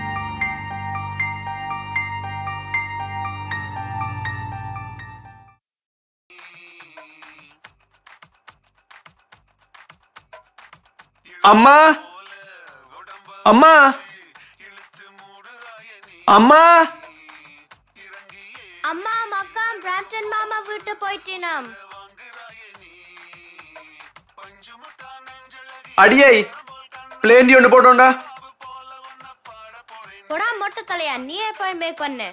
அம்மா அம்மா அம்மா அம்மா மக்கா பிராம்டன் மாமா வீட்டு போயிட்டேனாம் அடியை பிளேண்டி ஒன்று போட்டோண்டா போடா மொட்டை தலையா நீயே போய் மேக் பண்ணு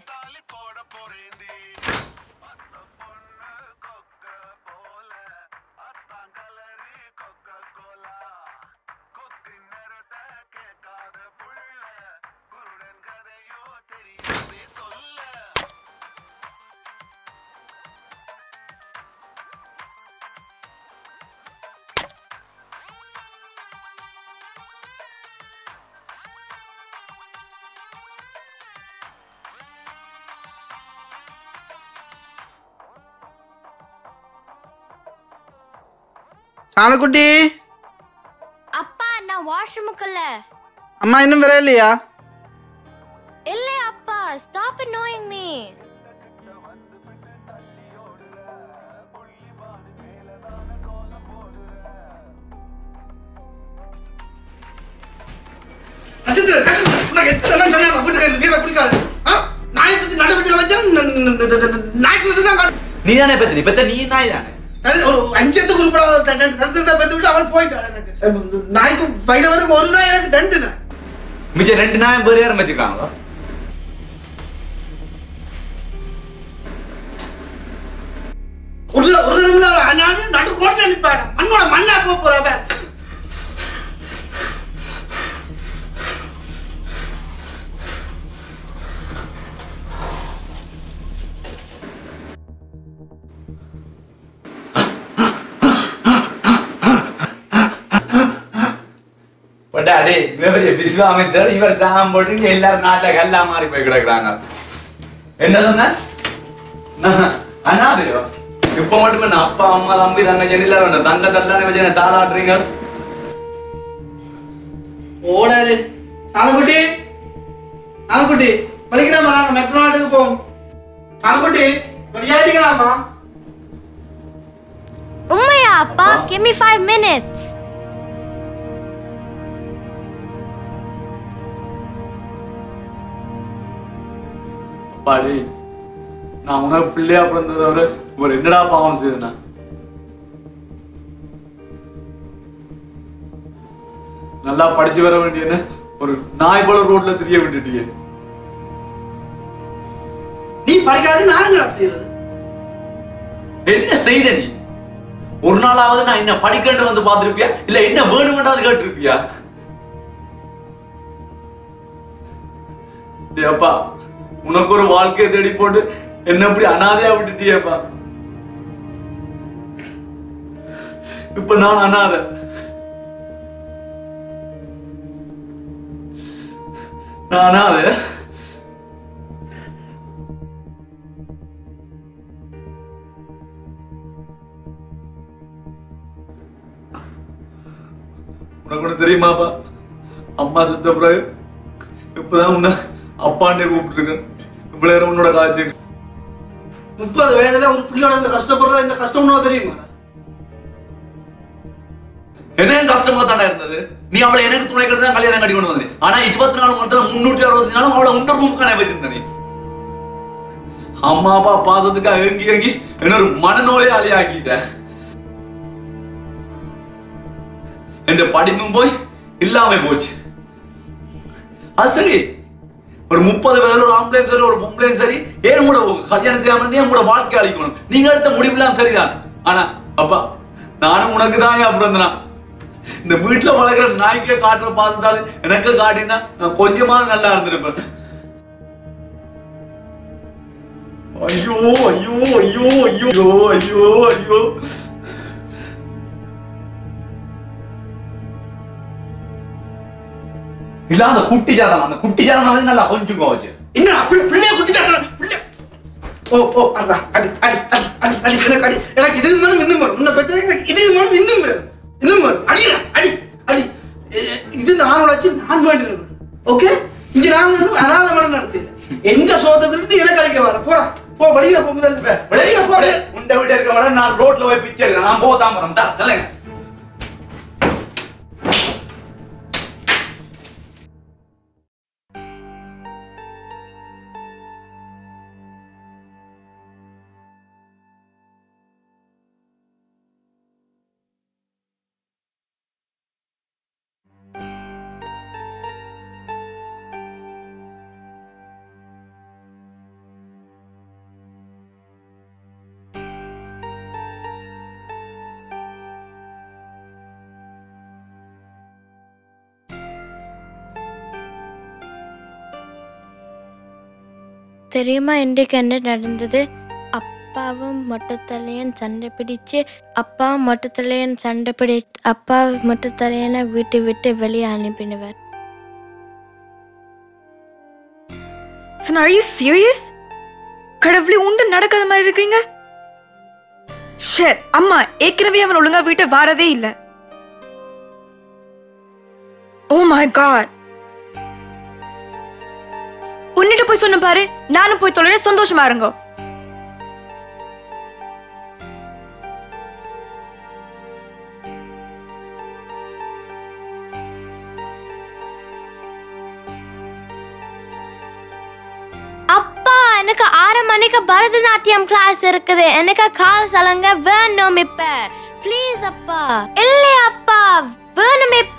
சாணக்குட்டி அப்பா நான் வாஷ்ரூமுக்குள்ள அம்மா இன்னும் வர இல்லையா இல்ல அப்பா ஸ்டாப் annoying me நட்சத்திர நட்சத்திர உனக்கு எத்தனை நாள் சொன்னேன் வீட்டுக்கு வீர குடிக்காது ஆ? நாயை பத்தி நட வெட்டி வச்சா நாய்க்கு வந்து தான் காட்டு. நீ தானே பெத்த நீ பெத்த நீ நாய் தானே அது ஒரு அஞ்சத்துக்கு உருப்படாத ஒரு ரெண்டு சரித்திரத்தை பெத்து விட்டு அவன் போயிட்டான் எனக்கு நாய்க்கு வயிறு வரைக்கும் ஒரு நாய் எனக்கு ரெண்டு நாய் மிச்சம் ரெண்டு நாயும் வேறு யாரும் வச்சுக்கிறாங்களோ ஒரு ஒரு நிமிடம் அஞ்சாவது நடு கோட்டை நிற்பாடு மண்ணோட மண்ணா போக போறவ பட்டா டே இவன் பெரிய விஸ்வாமித்திரர் இவர் சாகம் போட்டு எல்லாரும் நாட்டில் கல்லா மாறி போய் கிடக்குறாங்க என்ன சொன்ன நான் அனாதையோ இப்ப மட்டுமே நான் அப்பா அம்மா தம்பி தங்கச்சி எல்லாரும் தங்க தட்டானே வச்சு என்ன தாளாட்டுறீங்க ஓடாரு நாலுக்குட்டி நாலுக்குட்டி படிக்கிறாமா நாங்க மெக்டொனால்டுக்கு போவோம் நாலுக்குட்டி ரெடியாயிட்டீங்களாமா உண்மையா அப்பா give me five minutes பாடி நான் உனக்கு பிள்ளையா பிறந்ததை ஒரு ஒரு என்னடா பாவம் செய்தனா நல்லா படிச்சு வர வேண்டியன்னு ஒரு நாய் போல ரோட்ல தெரிய விட்டுட்டீங்க நீ படிக்காது நானுங்களா செய்யறது என்ன செய்த நீ ஒரு நாளாவது நான் என்ன படிக்கண்டு வந்து பார்த்திருப்பியா இல்ல என்ன வேணுமென்றாவது கேட்டிருப்பியா டேய் அப்பா உனக்கு ஒரு வாழ்க்கையை தேடி போட்டு என்ன இப்படி அனாதையா விட்டுட்டியேப்பா இப்ப நான் அனாதை நான் அனாதை உனக்கு ஒண்ணு தெரியுமாப்பா அம்மா செத்த பிறகு இப்பதான் உன்னை அப்பாண்டே கூப்பிட்டுருக்கேன் இவ்வளவு நேரம் உன்னோட காய்ச்சி முப்பது வயதுல ஒரு பிள்ளையோட இந்த கஷ்டப்படுறது இந்த கஷ்டம்னு தெரியுமா என்ன கஷ்டமா தானே இருந்தது நீ அவளை எனக்கு துணை கட்டி தான் கல்யாணம் கட்டி கொண்டு வந்தது ஆனா இருபத்தி நாலு மணி நேரம் முன்னூற்றி அறுபத்தி நாளும் அவளை உண்ட ரூம் காண வச்சிருந்த நீ அம்மா அப்பா பாசத்துக்கு ஏங்கி ஏங்கி என்ன ஒரு மனநோயாளி ஆக்கிட்ட என் படிப்பும் போய் இல்லாம போச்சு அது சரி ஒரு முப்பது பேர் ஒரு ஆம்பளையும் சரி ஒரு பொம்பளையும் சரி ஏன் கூட கல்யாணம் செய்யாம இருந்து என் கூட வாழ்க்கை அழிக்கணும் நீங்க எடுத்த முடிவெல்லாம் சரிதான் ஆனா அப்பா நானும் உனக்கு தான் அப்புறம் இந்த வீட்டுல வளர்க்குற நாய்க்கே காட்டுற பார்த்துட்டாலே எனக்கு காட்டினா நான் கொஞ்சமாவது நல்லா இருந்திருப்பேன் ஐயோ ஐயோ ஐயோ ஐயோ ஐயோ ஐயோ இல்ல அந்த குட்டி ஜாதகம் அந்த குட்டி ஜாதகம் வந்து நல்லா கொஞ்சம் கோவச்சு என்ன அப்படி பிள்ளைய குட்டிட்டாங்க பிள்ளை ஓ ஓ அதான் அடி அடி அடி அடி அடி எனக்கு அடி எனக்கு இதுக்கு மேலும் இன்னும் வேணும் உன்னை பற்றி எனக்கு இதுக்கு மேலும் இன்னும் வேணும் இன்னும் வேணும் அடிடா அடி அடி எ- இது நான் உழைச்சி நான் வேண்டிய ஓகே இங்க நான் ஒண்ணும் அனாத மனம் நடத்தி எந்த சோதத்திலிருந்து எனக்கு அடிக்க வர போறா போ வெளியில போ முதல்ல வெளியில போ உண்ட வீடு இருக்க வர நான் ரோட்ல போய் பிச்சை எடுக்கிறேன் நான் போதாம வரேன் தா தலைங்க தெரியுமா இன்றைக்கு என்ன நடந்தது அப்பாவும் மொட்டத்தலையன் சண்டை பிடிச்சு அப்பா மொட்டத்தலையன் சண்டை பிடி அப்பா மொட்டத்தலையனை வீட்டை விட்டு வெளியே அனுப்பினவர் So are you serious? கடவுளே உண்டு நடக்காத மாதிரி இருக்கீங்க ஷேர் அம்மா ஏற்கனவே அவன் ஒழுங்கா வீட்டை வாரதே இல்ல ஓ மை காட் உன்னிட்ட போய் சொன்ன பாரு நானும் போய் தொலைறேன் சந்தோஷமா இருங்கோ அப்பா எனக்கு ஆறு மணிக்கு பரதநாட்டியம் கிளாஸ் இருக்குது எனக்கு கால் சலங்க வேணும் இப்ப ப்ளீஸ் அப்பா இல்லையா அப்பா வேணும் இப்ப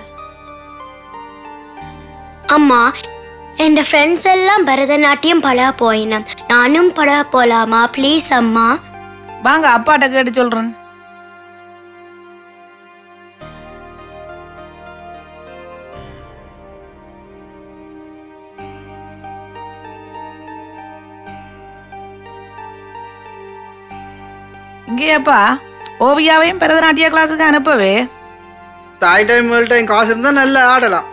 அம்மா என் ஃப்ரெண்ட்ஸ் எல்லாம் பரதநாட்டியம் பழக போயினோம் நானும் பழக போலாமா ப்ளீஸ் அம்மா வாங்க அப்பாட்ட கேட்டு சொல்றேன் இங்கேயாப்பா ஓவியாவையும் பரதநாட்டிய கிளாஸுக்கு அனுப்பவே தாய் டைம் வேர்ல்ட் டைம் காசு இருந்தா நல்லா ஆடலாம்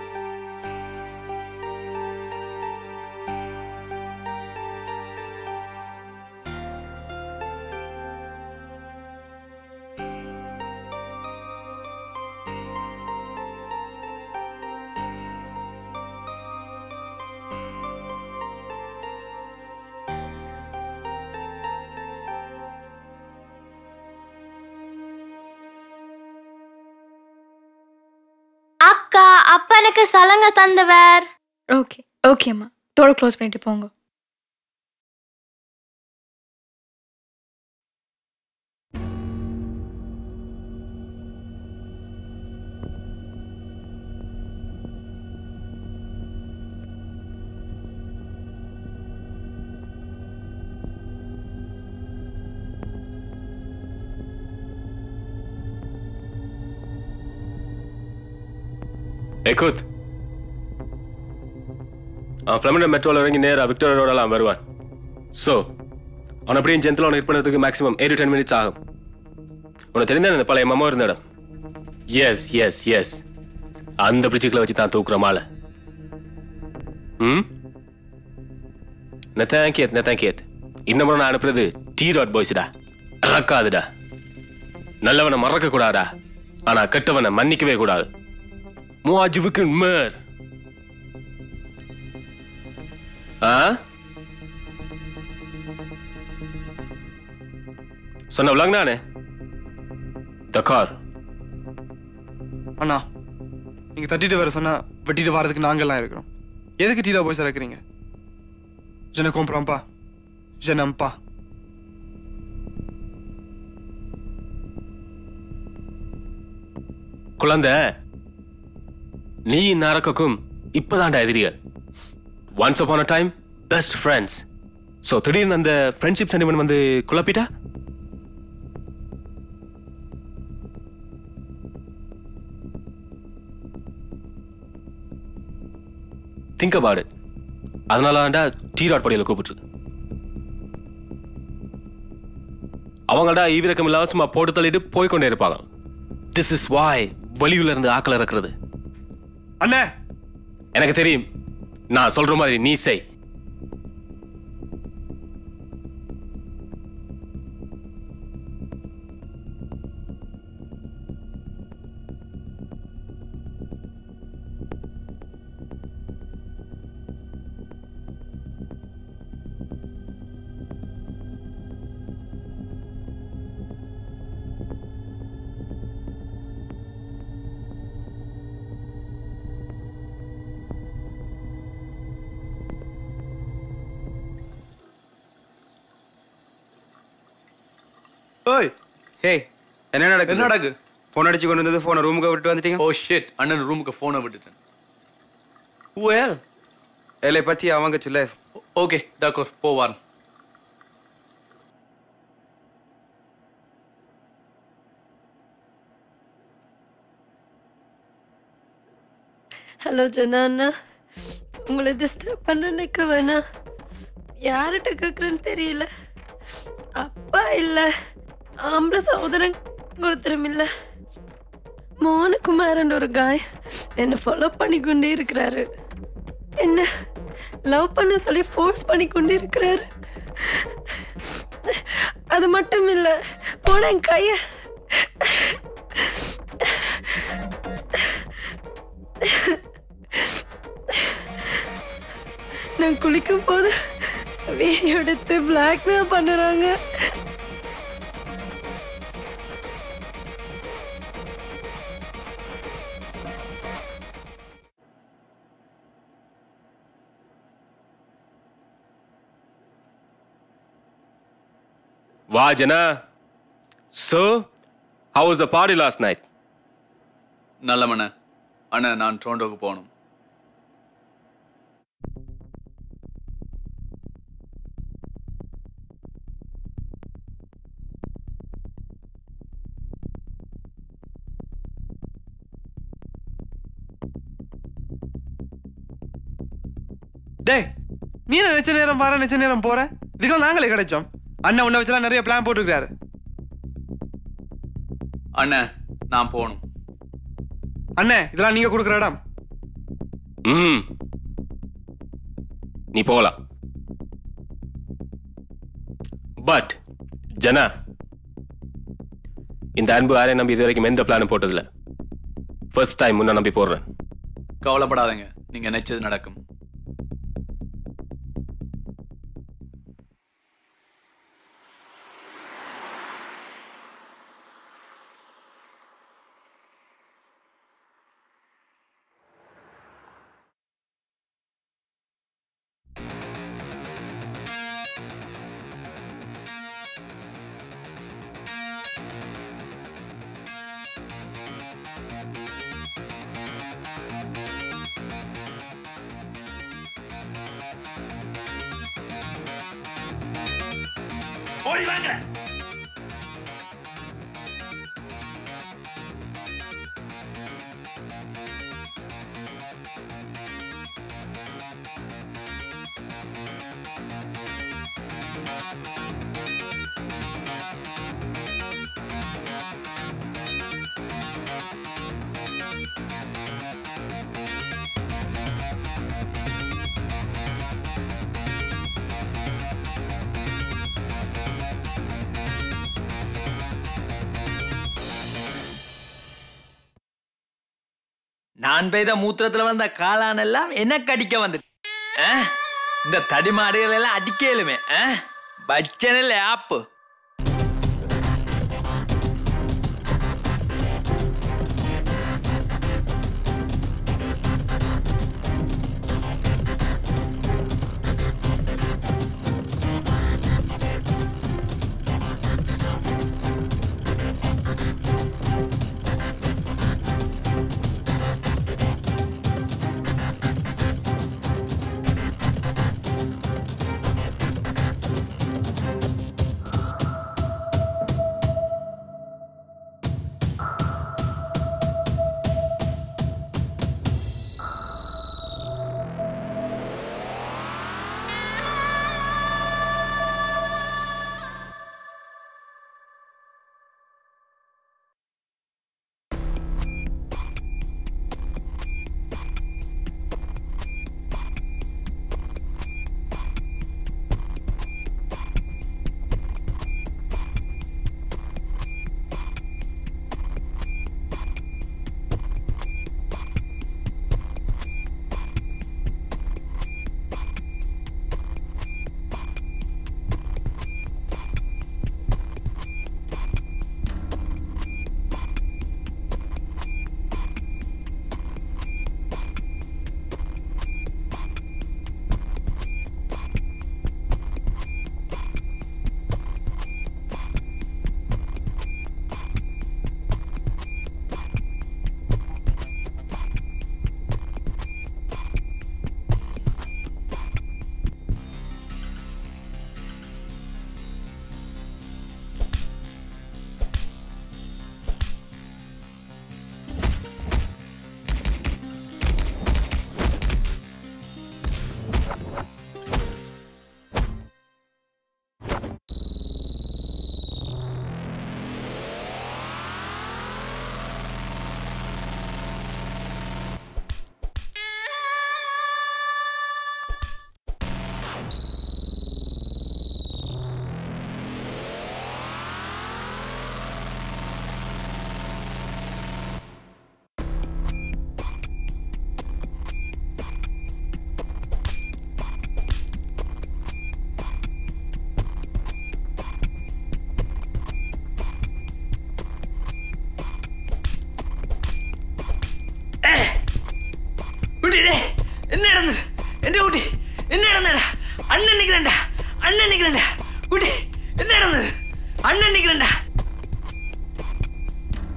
அக்கா அப்பா எனக்கு சலங்க தந்தவர் ஓகே ஓகே அம்மா டோர் க்ளோஸ் பண்ணிட்டு போங்க ஏகூத் அவன் ஃப்ளமின மெட்ரோவில் இறங்கி நேராக விக்டோரியா ரோடெல்லாம் வருவான் ஸோ அவன் அப்படியே ஜென்த்தில் அவனை ஹிட் பண்ணுறதுக்கு maximum eight to ten minutes ஆகும் உனக்கு தெரிந்தானே இந்த பழைய மம்மா இருந்த இடம் எஸ் எஸ் எஸ் அந்த பிரிட்ஜுக்குள்ள வச்சு தான் தூக்குற மாலை ம் நெத்தாங்கியத் நெத்தாங்கியத் இந்த முறை நான் அனுப்புறது டி டாட் பாய்ஸ்டா ரக்காதுடா நல்லவனை மறக்க கூடாதா ஆனா கெட்டவனை மன்னிக்கவே கூடாது Moi, je veux qu'il meure. Hein? சொன்ன விளங்குனானே த கார் அண்ணா நீங்க தட்டிட்டு வர சொன்னா வெட்டிட்டு வரதுக்கு நாங்கெல்லாம் இருக்கிறோம் எதுக்கு டீடா போய் இருக்கிறீங்க Je ne comprends pas. Je n'aime pas. குழந்தை நீ நரக்கக்கும் இப்பதான்டா எதிரிகள் once upon a time best friends so திடீர்னு அந்த ஃப்ரெண்ட்ஷிப் சென்டிமெண்ட் வந்து குழப்பிட்டா திங்க் அபவுட் இட் அதனால தான்டா டீ ராட் படியில் கூப்பிட்டுருக்கு அவங்கள்டா ஈவிரக்கம் இல்லாம சும்மா போட்டு தள்ளிட்டு போய்க்கொண்டே இருப்பாங்க திஸ் இஸ் வாய் வெளியூர்ல இருந்து ஆக்கள் இறக்குறது அண்ணே எனக்கு தெரியும் நான் சொல்ற மாதிரி நீ செய் ஓய் ஹே என்ன நடக்கு என்ன நடக்கு? ஃபோன் அடிச்சு கொண்டு வந்தது ஃபோனை ரூமுக்கு விட்டு வந்துட்டீங்க ஓ ஷிட் அண்ணன் ரூமுக்கு ஃபோனை விட்டுட்டேன் ஹூ ஏல் ஏலே பத்தி அவங்க சொல்ல ஓகே டாக்கோர் போவான் ஹலோ ஜனா அண்ணா உங்களை டிஸ்டர்ப் பண்ண நிற்க வேணாம் யார்கிட்ட கேட்குறேன்னு தெரியல அப்பா இல்லை ஆம்பளை சகோதரன் ஒருத்தரும் இல்லை மோனகுமாரன் ஒரு காய் என்னை ஃபாலோ பண்ணி கொண்டே இருக்கிறாரு என்ன லவ் பண்ண சொல்லி ஃபோர்ஸ் பண்ணி கொண்டே இருக்கிறாரு அது மட்டும் இல்லை போன என் கையை நான் குளிக்கும் போது வீடியோ எடுத்து பிளாக்மெயில் பண்ணுறாங்க வா Jana so how was the party last night நல்ல மண்ண அண்ணா நான் டொரண்டோக்கு போகணும் டேய் நீ என்ன நினைச்ச நேரம் வர நினைச்ச நேரம் போற இதுக்கெல்லாம் நாங்களே கிடைச்சோம் அண்ணன் உன்னை வச்செல்லாம் நிறைய பிளான் போட்டுருக்காரு அண்ணே நான் போகணும் அண்ணே இதெல்லாம் நீங்க கொடுக்குற இடம் ம் நீ போகலாம் பட் ஜனா இந்த அன்பு யாரையும் நம்பி இது வரைக்கும் எந்த பிளானும் போட்டதில்ல ஃபர்ஸ்ட் டைம் முன்ன நம்பி போடுறேன் கவலைப்படாதீங்க நீங்க நினைச்சது நடக்கும் ஓடி வாங்க நான் பெய்த மூத்திரத்துல வந்த காளான் எல்லாம் என்ன கடிக்க வந்து ஆ? இந்த தடிமாடுகள் எல்லாம் அடிக்கலுமே பச்சனில் ஆப்பு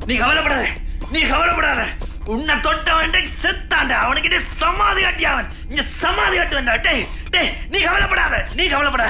நீ கவலைப்படாத நீ கவலைப்படாத உன்னை தொட்டவன் செத்தாண்டா அவனுக்கிட்ட சமாதி கட்டி அவன் இங்க சமாதி கட்டுவன்டா டேய் டேய் நீ கவலைப்படாத நீ கவலைப்படாத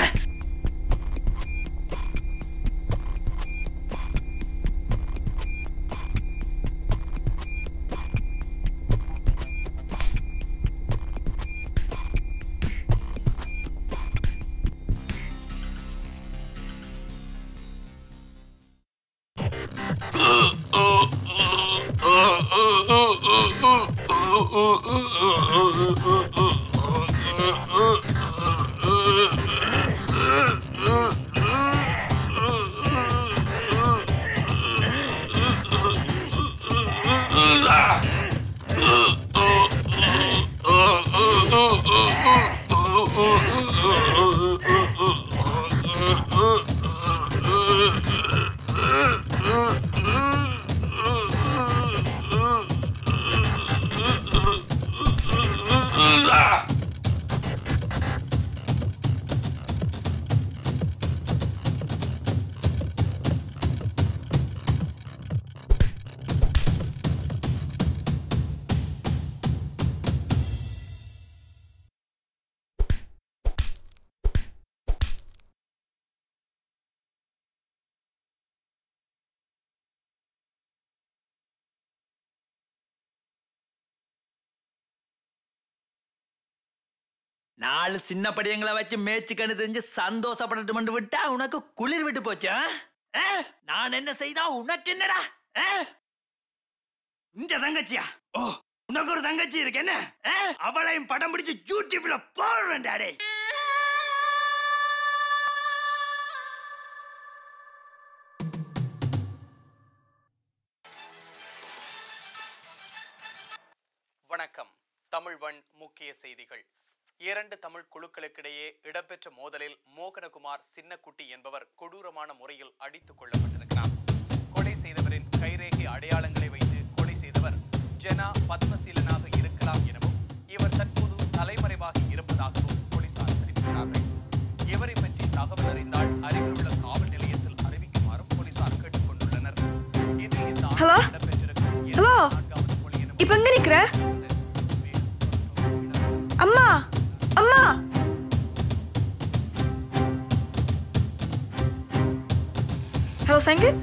நாலு சின்ன படியங்களை வச்சு மேய்ச்சி கண்டு தெரிஞ்சு சந்தோஷப்படட்டு விட்டா உனக்கு குளிர் விட்டு போச்சா ஆ? நான் என்ன செய்தா உனக்கு என்னடா ஆ? இந்த தங்கச்சியா ஓ உனக்கு ஒரு தங்கச்சி இருக்கு என்ன ஆ? அவளையும் படம் பிடிச்சு யூடியூப்ல போடுறேன் டாடே வணக்கம் தமிழ்வன் முக்கிய செய்திகள் இரண்டு தமிழ் குழுக்களுக்கிடையே இடம்பெற்ற மோதலில் மோகனகுமார் சின்னக்குட்டி என்பவர் கொடூரமான முறையில் அடித்துக் கொல்லப்பட்டிருக்கிறார் கொலை செய்தவரின் கைரேகை அடையாளங்களை வைத்து கொலை செய்தவர் ஜனா பத்மசீலனாக இருக்கலாம் எனவும் இவர் தற்போது தலைமறைவாகி இருப்பதாகவும் போலீசார் தெரிவிக்கிறார்கள் இவரை பற்றி தகவல் அறிந்தால் அருகில் உள்ள காவல் நிலையத்தில் அறிவிக்குமாறும் போலீசார் கேட்டுக் கொண்டுள்ளனர் இதில் இந்த ஆண்டு ஹலோ இடம்பெற்றிருக்கும் ஹலோ இப்ப எங்க நிக்கிற அம்மா அம்மா ஹலோ சங்கீத்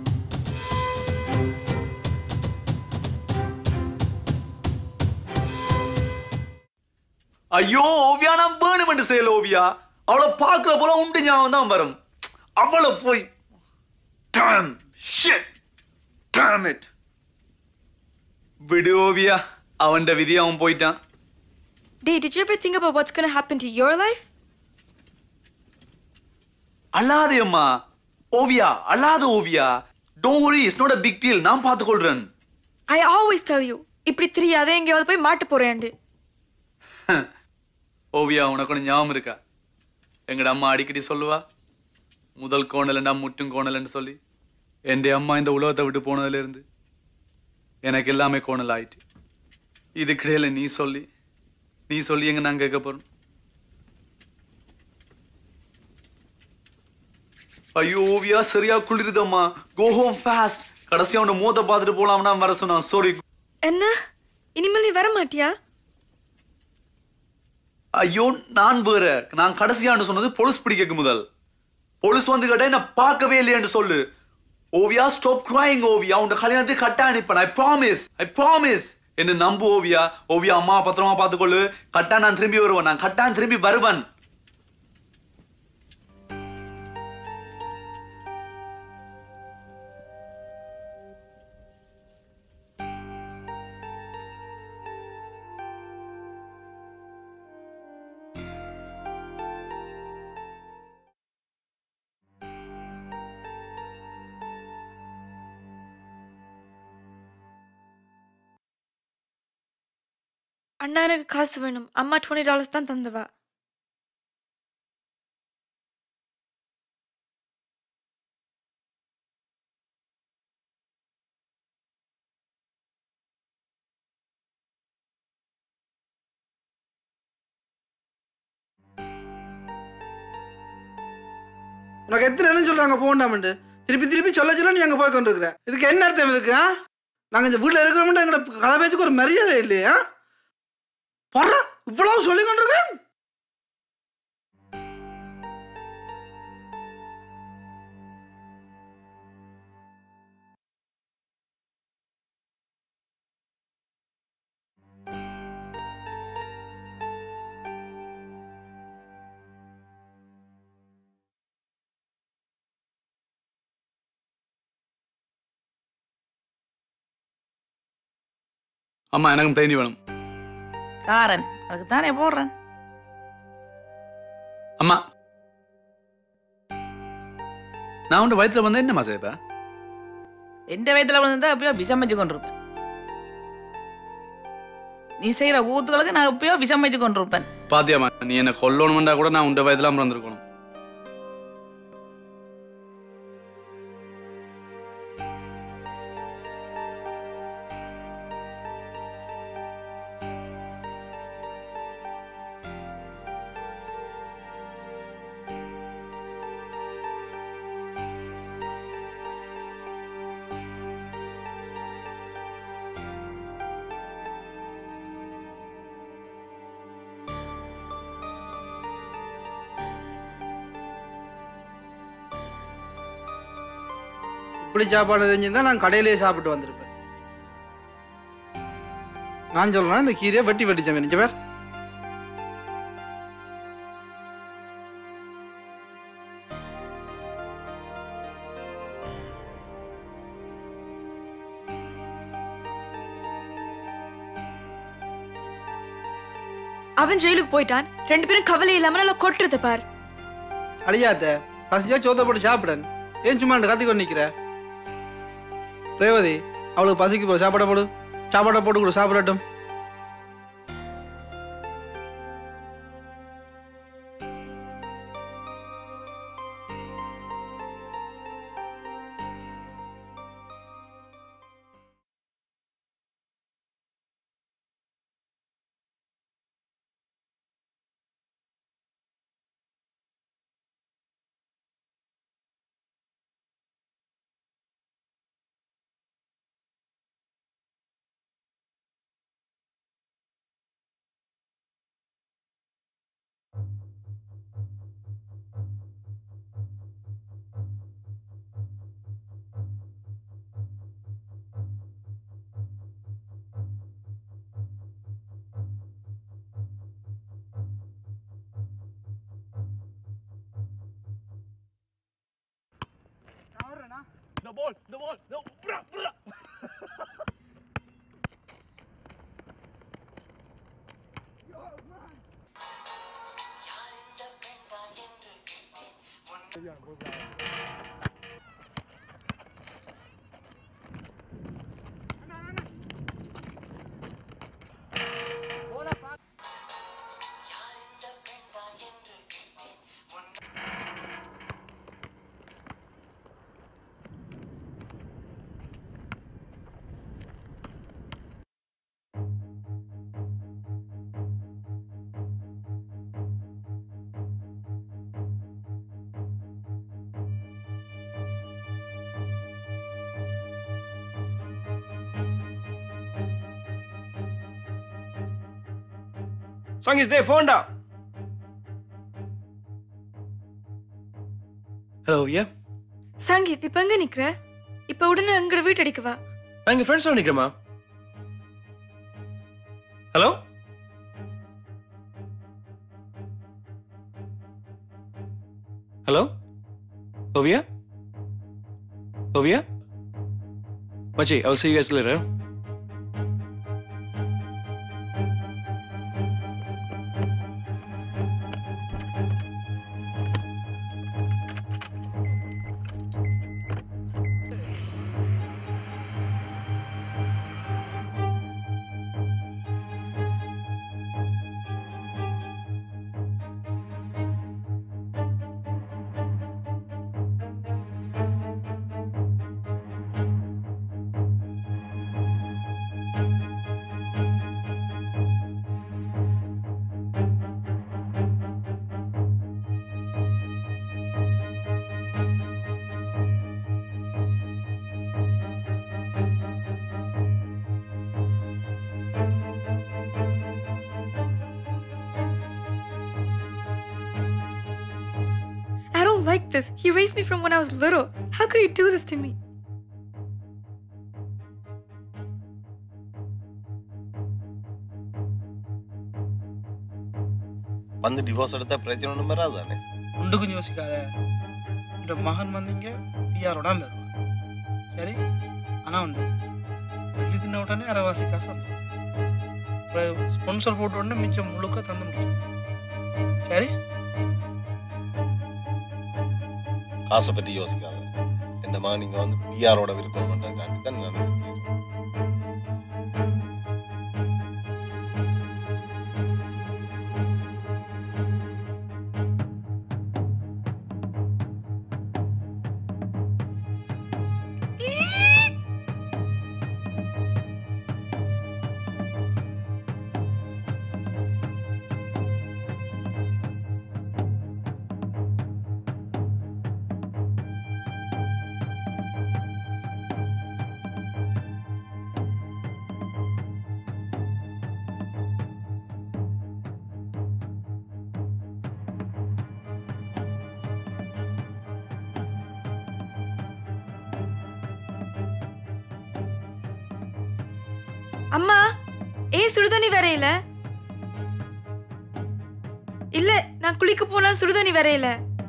ஐயோ ஓவியா நான் வேணுமென்று செய்யல ஓவியா அவளை பார்க்குற போல உண்டு ஞாபகம் தான் வரும் அவளை போய் Damn, shit, damn it. விடு ஓவியா அவன்ட விதி அவன் போயிட்டான் Dee, did you ever think about what's gonna happen to your life? அல்லாதே அம்மா ஓவியா அல்லாத Oviya don't worry it's not a big deal நான் பார்த்துக்கொள்றேன் I always tell you, இப்படி தெரியாத எங்கேயாவது போய் மாட்டு போறேன்டு ஓவியா உனக்கு ஒன்று ஞாபகம் இருக்கா எங்கட அம்மா அடிக்கடி சொல்லுவா முதல் கோணலண்டா முட்டும் கோணலன்னு சொல்லி என் அம்மா இந்த உலகத்தை விட்டு போனதுல இருந்து எனக்கு எல்லாமே கோணல் ஆயிட்டு இதுக்கிடையில நீ சொல்லி நீ சொல்லி எங்க நான் கேட்க போறோம் ஐயோ ஓவியா சரியா குளிருதம்மா கோ ஹோம் ஃபாஸ்ட் கடைசியா அவன மோத பார்த்துட்டு போலாம்னா வர சொன்னான் சாரி என்ன இனிமேல் நீ வர மாட்டியா ஐயோ நான் வேற நான் கடைசியான்னு சொன்னது பொலிஸ் பிடிக்க முதல் பொலிஸ் வந்து கேட்டா என்ன பார்க்கவே இல்லையான்னு சொல்லு ஓவியா ஸ்டாப் கிரைங் ஓவியா உன் கல்யாணத்துக்கு கட்ட அனுப்பேன் ஐ ப்ராமிஸ் ஐ ப்ராமிஸ் என்ன நம்பு ஓவியா ஓவியா அம்மா பத்திரமா பார்த்துக்கொள்ளு கட்டா நான் திரும்பி வருவேன் நான் கட்டான் திரும்பி வருவேன் அண்ணா எனக்கு காசு வேணும் அம்மா டுவெண்ட்டி டாலர்ஸ் தான் தந்தவா உனக்கு எத்தனை என்ன சொல்றாங்க போண்டாமண்டு திருப்பி திருப்பி சொல்ல சொல்ல நீ அங்கே போய் கொண்டிருக்கிற இதுக்கு என்ன அர்த்தம் இதுக்கு ஆ நாங்கள் இந்த வீட்டில் இருக்கிறோம்ட்டு எங்களோட கதை பேச்சுக்கு ஒரு மரியாதை இல்லையா போடுற இவ்வளவு சொல்லி கொண்டிருக்கிறேன் அம்மா எனக்கும் தேனி வேணும் காரன் அதுக்கு தானே போடுறேன் அம்மா நான் உன் வயிற்றுல வந்தா என்னம்மா செய்ப்பேன் எந்த வயத்துல விழுந்தா எப்பயோ விஷம் வச்சு கொண்டிருப்பேன் நீ செய்யற கூத்துகளுக்கு நான் எப்பயோ விஷம் வச்சு கொண்டிருப்பேன் பாத்தியாம்மா நீ என்ன கொல்லணும்டா கூட நான் உன் வயதுல பிறந்திருக்கணும் இப்படி சாப்பாடு செஞ்சிருந்தா நான் கடையிலேயே சாப்பிட்டு வந்திருப்பேன் நான் சொல்றேன் இந்த கீரையை வெட்டி வெட்டி சமையல் பேர் அவன் ஜெயிலுக்கு போயிட்டான் ரெண்டு பேரும் கவலை இல்லாம நல்லா கொட்டுறது பார் அழியாத்த பசிச்சா சோத்த போட்டு சாப்பிடன் ஏன் சும்மா கத்தி கொண்டு நிக்கிற ரேவதி அவளுக்கு பசிக்கு போடு சாப்பாடை போடு சாப்பாடை போட்டு கொடு சாப்பிடட்டும் The ball, the ball, the bra, bra. Song is there, phone down. Hello ஐயா சங்கீத் இப்ப எங்க நிக்கிற இப்ப உடனே எங்கட வீட்டு அடிக்கவா நான் எங்கள் ஃப்ரெண்ட்ஸோட நிற்கிறேம்மா ஹலோ ஹலோ ஓவியா ஓவியா மச்சி I'll see you guys later. like this. He raised me from when I was little. How could he do this to me? வந்து டிவோர்ஸ் எடுத்தா பிரச்சனை ஒன்றும் வராது தானே ஒன்றுக்கும் யோசிக்காத இந்த மகன் வந்தீங்க பிஆரோட வருவான் சரி ஆனா உண்டு இது தின்ன உடனே அரைவாசி காசு வந்துடும் ஸ்பான்சர் போட்ட உடனே மிச்சம் முழுக்க தந்து முடிச்சு சரி காசை பற்றி யோசிக்காத இந்த மாதிரி நீங்க வந்து பிஆரோட விருப்பம் பண்றதுக்காண்டி தான் நான் நிறுத்திடுறேன். அம்மா ஏன் சுடுதண்ணி வரையில இல்ல நான் குளிக்க போனாலும் சுடுதண்ணி வரையில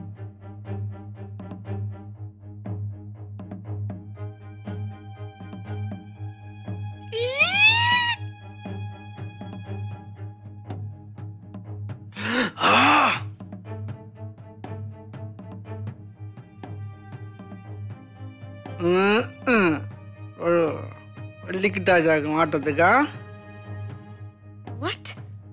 வெள்ளிக்கிட்டா ஜாக்கு மாட்டத்துக்கா வாட்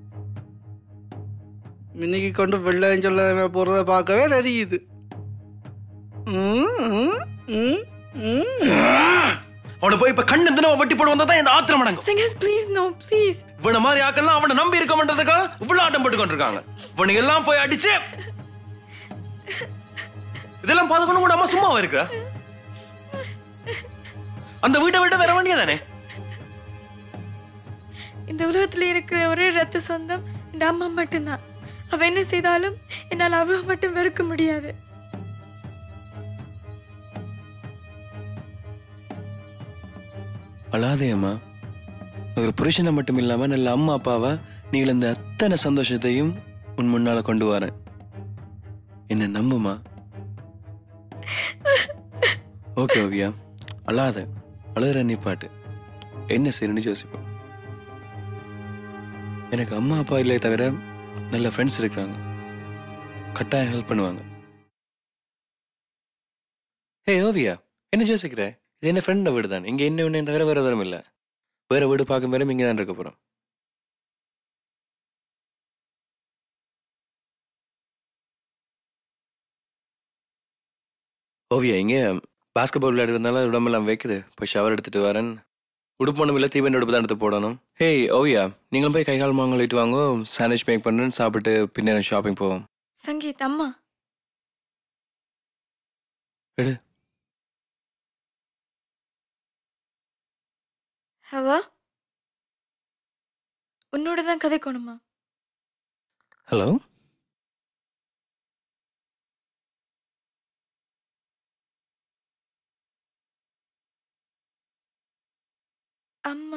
இன்னைக்கு கொண்டு வெள்ளையும் சொல்ல போறத பார்க்கவே தெரியுது ம், ம், ம், ம். அவனை போய் இப்ப கண்ணு தினம் வெட்டி போட வந்தா தான் இந்த ஆத்திரம் அடங்கும் சிங்கர் ப்ளீஸ் நோ ப்ளீஸ் இவன மாதிரி ஆக்கெல்லாம் அவனை நம்பி இருக்க மாட்டதுக்கா இவ்வளவு ஆட்டம் போட்டு கொண்டிருக்காங்க இவனுங்க எல்லாம் போய் அடிச்சு இதெல்லாம் பார்த்துக்கணும் கூட அம்மா சும்மாவா இருக்கிற அந்த வீட்டை விட்டு வர வேண்டியதானே இந்த உலகத்துல இருக்கிற ஒரே ரத்த சொந்தம் இந்த அம்மா மட்டும்தான் அவ என்ன செய்தாலும் என்னால் அவ மட்டும் வெறுக்க முடியாது அழாதே அம்மா ஒரு புருஷனை மட்டும் இல்லாம நல்ல அம்மா அப்பாவா நீங்கள் இந்த அத்தனை சந்தோஷத்தையும் உன் முன்னால கொண்டு வரேன் என்ன நம்புமா ஓகே ஓவியா அழாத அழுகிற நிப்பாட்டு என்ன செய்யணும்னு யோசிப்போம் எனக்கு அம்மா அப்பா இல்லை தவிர நல்ல ஃப்ரெண்ட்ஸ் இருக்கிறாங்க கட்டாயம் ஹெல்ப் பண்ணுவாங்க ஹே ஓவியா என்ன யோசிக்கிற இது என்ன ஃப்ரெண்ட் வீடு தான் இங்கே என்ன ஒன்று தவிர வேற எதுவும் இல்லை வேற வீடு பார்க்கும் வரை இங்கே தான் இருக்க போகிறோம் ஓவியா இங்கே பாஸ்கெட் பால் விளையாடுறதுனால உடம்பெல்லாம் வைக்குது போய் ஷவர் எடுத்துட்டு வரேன் உடுப்பு ஒன்றும் இல்லை தீவன உடுப்பு தான் எடுத்து போடணும் ஹே ஓவியா நீங்களும் போய் கை கால் மாங்கலிட்டு வாங்க சாண்ட்விச் மேக் பண்ணுறேன் சாப்பிட்டு பின்னாடி ஷாப்பிங் போவோம் சங்கீத் அம்மா எடு ஹலோ உன்னோட தான் கதைக்கணுமா ஹலோ அம்மா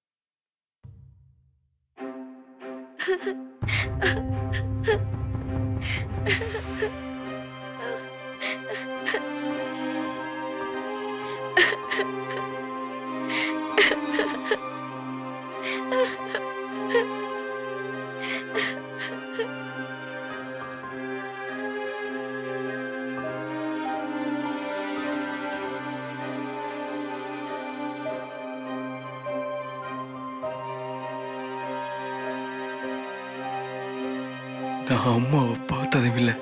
நான் அம்மாவை பார்த்ததும் இல்லை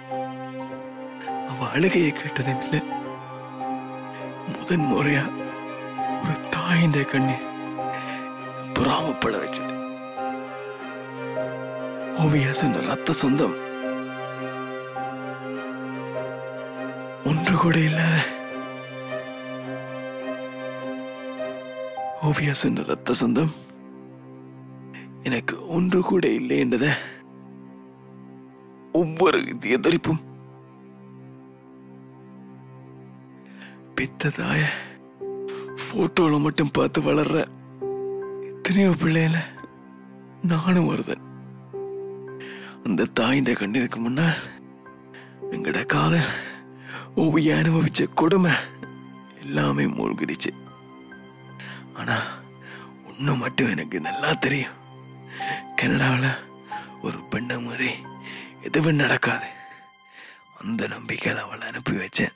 அவ அழுகையை கேட்டதும் இல்லை முதன் முறையா ஒரு தாயின் கண்ணீர் புறாமப்பட வச்சது ஓவியா சொன்ன ரத்த சொந்தம் ஒன்று கூட இல்லாத ஓவியா சொன்ன ரத்த சொந்தம் எனக்கு ஒன்று கூட இல்லை என்றதை ஒவ்வொரு இதய துடிப்பும் பெத்த தாய போட்டோல மட்டும் பார்த்து வளர்ற எத்தனையோ பிள்ளைகள நானும் வருதன் அந்த தாய்ந்த கண்ணிற்கு முன்னால் எங்கட காதல் ஒவ்வைய அனுபவிச்ச கொடுமை எல்லாமே மூழ்கிடுச்சு ஆனா ஒண்ணு மட்டும் எனக்கு நல்லா தெரியும் கனடாவில் ஒரு பெண்ணை மாதிரி எதுவும் நடக்காது அந்த நம்பிக்கையில் அவளை அனுப்பி வச்சேன்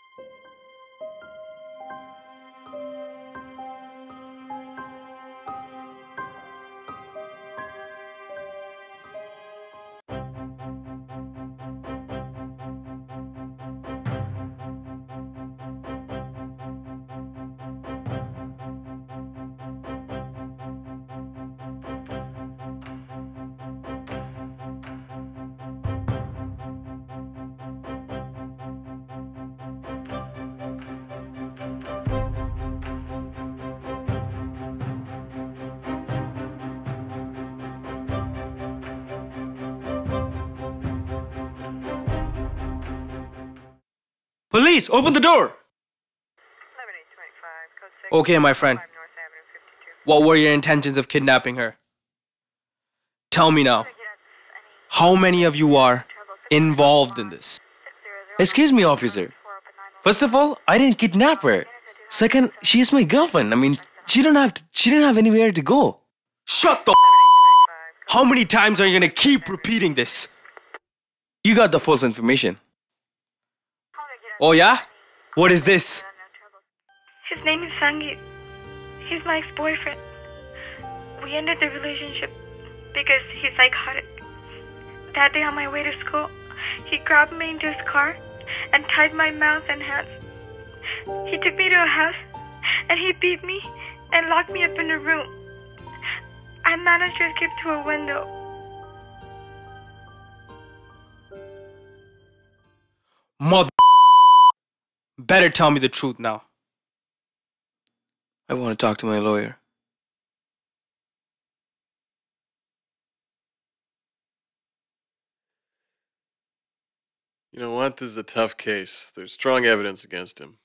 Police, open the door! Okay, my friend. What were your intentions of kidnapping her? Tell me now. How many of you are involved in this? Excuse me, officer. First of all, I didn't kidnap her. Second, she is my girlfriend. I mean, she don't have to, she didn't have anywhere to go. Shut the How many times are you gonna keep repeating this? You got the false information. Oh yeah? What is this? His name is Sangeet. He's my ex-boyfriend. We ended the relationship because he's psychotic. That day on my way to school, he grabbed me into his car and tied my mouth and hands. He took me to a house and he beat me and locked me up in a room. I managed to escape through a window. Mother. Better tell me the truth now. I want to talk to my lawyer. You know what? This is a tough case. There's strong evidence against him.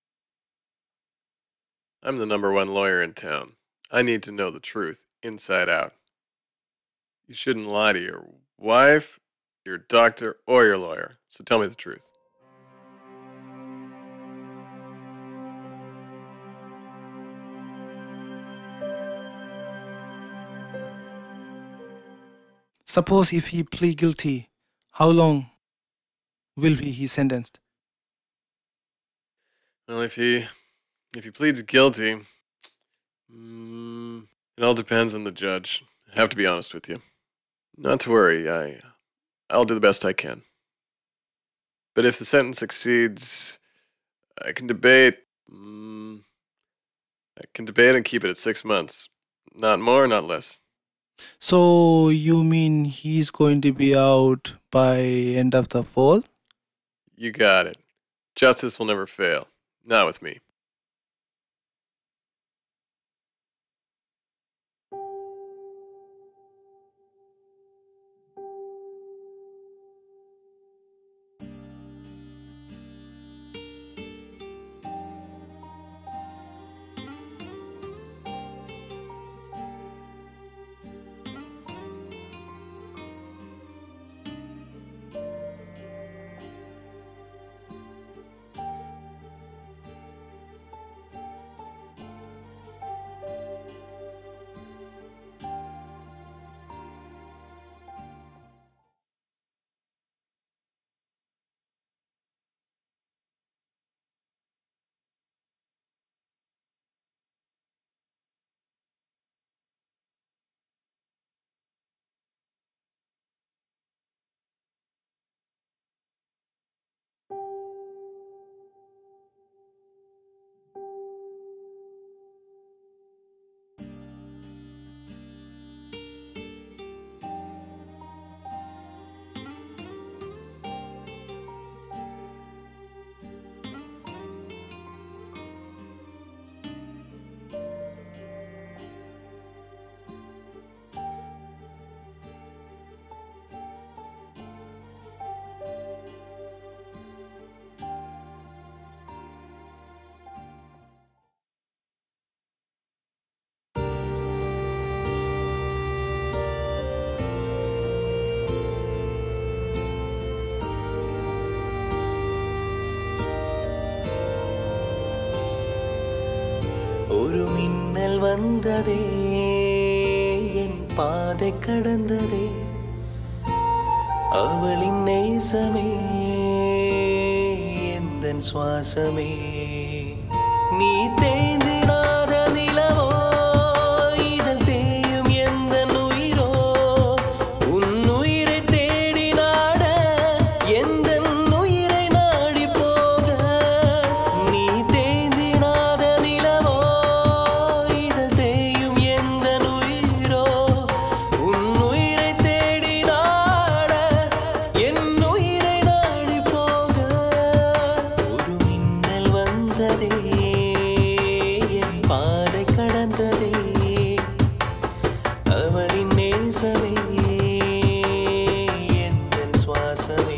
I'm the number one lawyer in town. I need to know the truth, inside out. You shouldn't lie to your wife, your doctor, or your lawyer. So tell me the truth. Suppose if he plead guilty, how long will be he sentenced? Well, if he if he pleads guilty, mm, it all depends on the judge. I have to be honest with you. Not to worry, I I'll do the best I can. But if the sentence exceeds, I can debate. Mm, I can debate and keep it at six months. Not more, not less. So you mean he's going to be out by end of the fall? You got it. Justice will never fail. Not with me. ஒரு மின்னல் வந்ததே என் பாதை கடந்ததே அவளின் நேசமே எந்தன் சுவாசமே நீ தேந்திடாத நிலவோ இதழ் தேயும் எந்த உயிரோ உன் உயிரை தேடி நாட எந்த உயிரை நாடி போக நீ தேந்திடாத நிலவோ இதழ் தேயும் எந்த உயிரோ உன் உயிரை தேடி நாட என் உயிரை நாடி போக ஒரு மின்னல் வந்ததே என் பாதை கடந்ததே அவளின் நேசமே எந்தன் சுவாசமே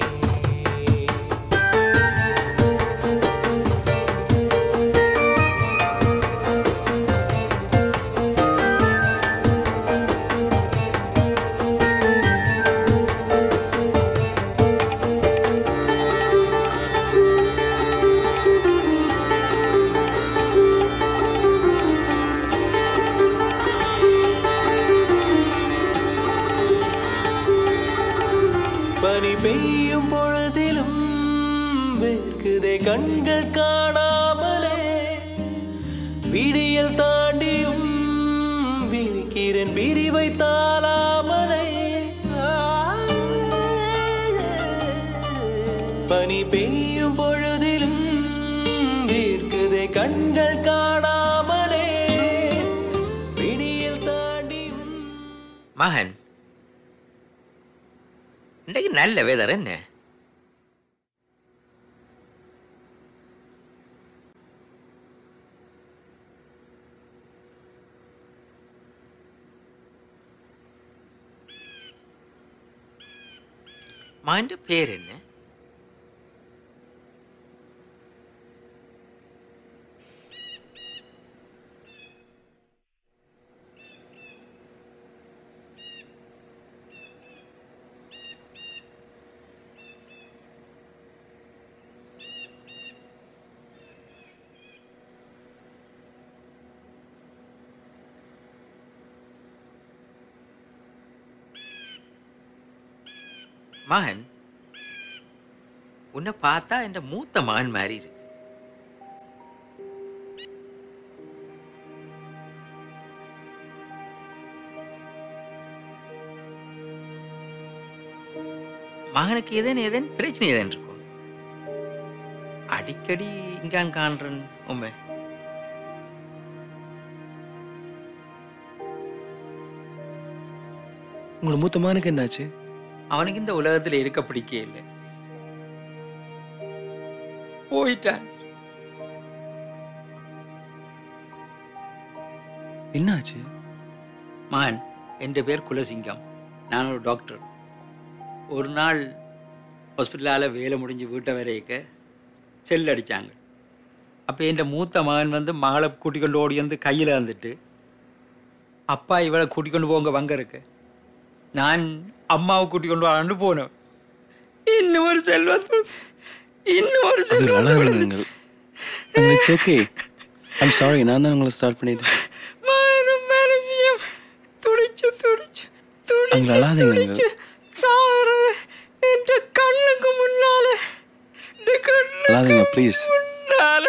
பனி பெய்யும் பொழுதிலும் வேர்க்குதே கண்கள் காணாமலே விடியல் தாண்டியும் விழிக்கிறேன் பிரிவை தாளாமலே பனி பெய்யும் பொழுதிலும் வேர்க்குதே கண்கள் காணாமலே விடியல் தாண்டியும் மகன் இன்றைக்கு நல்ல வெதர் என்ன மகன் பேர் என்ன மகன் உன்னை பார்த்தா என் மூத்த மகன் மாதிரி இருக்கு மகனுக்கு ஏதேன் ஏதேன் பிரச்சனை ஏதேன் இருக்கும் அடிக்கடி இங்கான் காண்றன் உண்மை உங்களோட மூத்த மகனுக்கு என்னாச்சு அவனுக்கு இந்த உலகத்தில் இருக்க பிடிக்க இல்லை போயிட்டான் என்னாச்சு மகன் என் பேர் குலசிங்கம் நான் ஒரு டாக்டர் ஒரு நாள் ஹாஸ்பிட்டலால் வேலை முடிஞ்சு வீட்டை வரைக்க செல் அடித்தாங்க அப்போ என் மூத்த மகன் வந்து மகளை கூட்டிக் கொண்டு ஓடி வந்து கையில் வந்துட்டு அப்பா இவளை கூட்டிக் கொண்டு போங்க வங்க இருக்கு நான் அம்மாவை கூட்டிக் கொண்டு வரான்னு போனேன் இன்னும் ஒரு செல்வத்து இன்னும் ஒரு அது செல்வம் அழாதீங்க இட்ஸ் ஓகே ஐம் சாரி நான் தான் உங்களை ஸ்டார்ட் பண்ணிட்டேன் மகனும் மனசியம் துடிச்சு துடிச்சு அங்க துடிச்சு அழாதீங்க துடிச்சு சாரு என்ற கண்ணுக்கு முன்னால இந்த கண்ணுக்கு அழாதீங்க ப்ளீஸ் முன்னால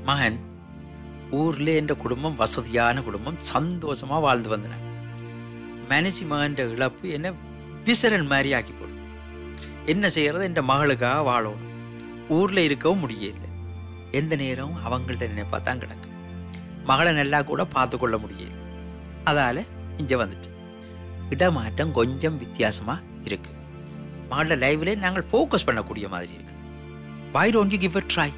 மகன் ஊர்ல என்ற குடும்பம் வசதியான குடும்பம் சந்தோஷமா வாழ்ந்து வந்தன மனசி மகன்ற இழப்பு என்ன விசரன் மாதிரி ஆக்கி போடும் என்ன செய்யறது என்ற மகளுக்காக வாழணும் ஊர்ல இருக்கவும் முடியல எந்த நேரம் அவங்கள்ட்ட நினைப்பா தான் கிடக்கு மகளை நல்லா கூட பார்த்து கொள்ள முடியல அதால இங்க வந்துட்டு இடமாற்றம் கொஞ்சம் வித்தியாசமா இருக்கு மகளோட லைவ்ல நாங்கள் ஃபோக்கஸ் பண்ணக்கூடிய மாதிரி இருக்கு why don't you give a try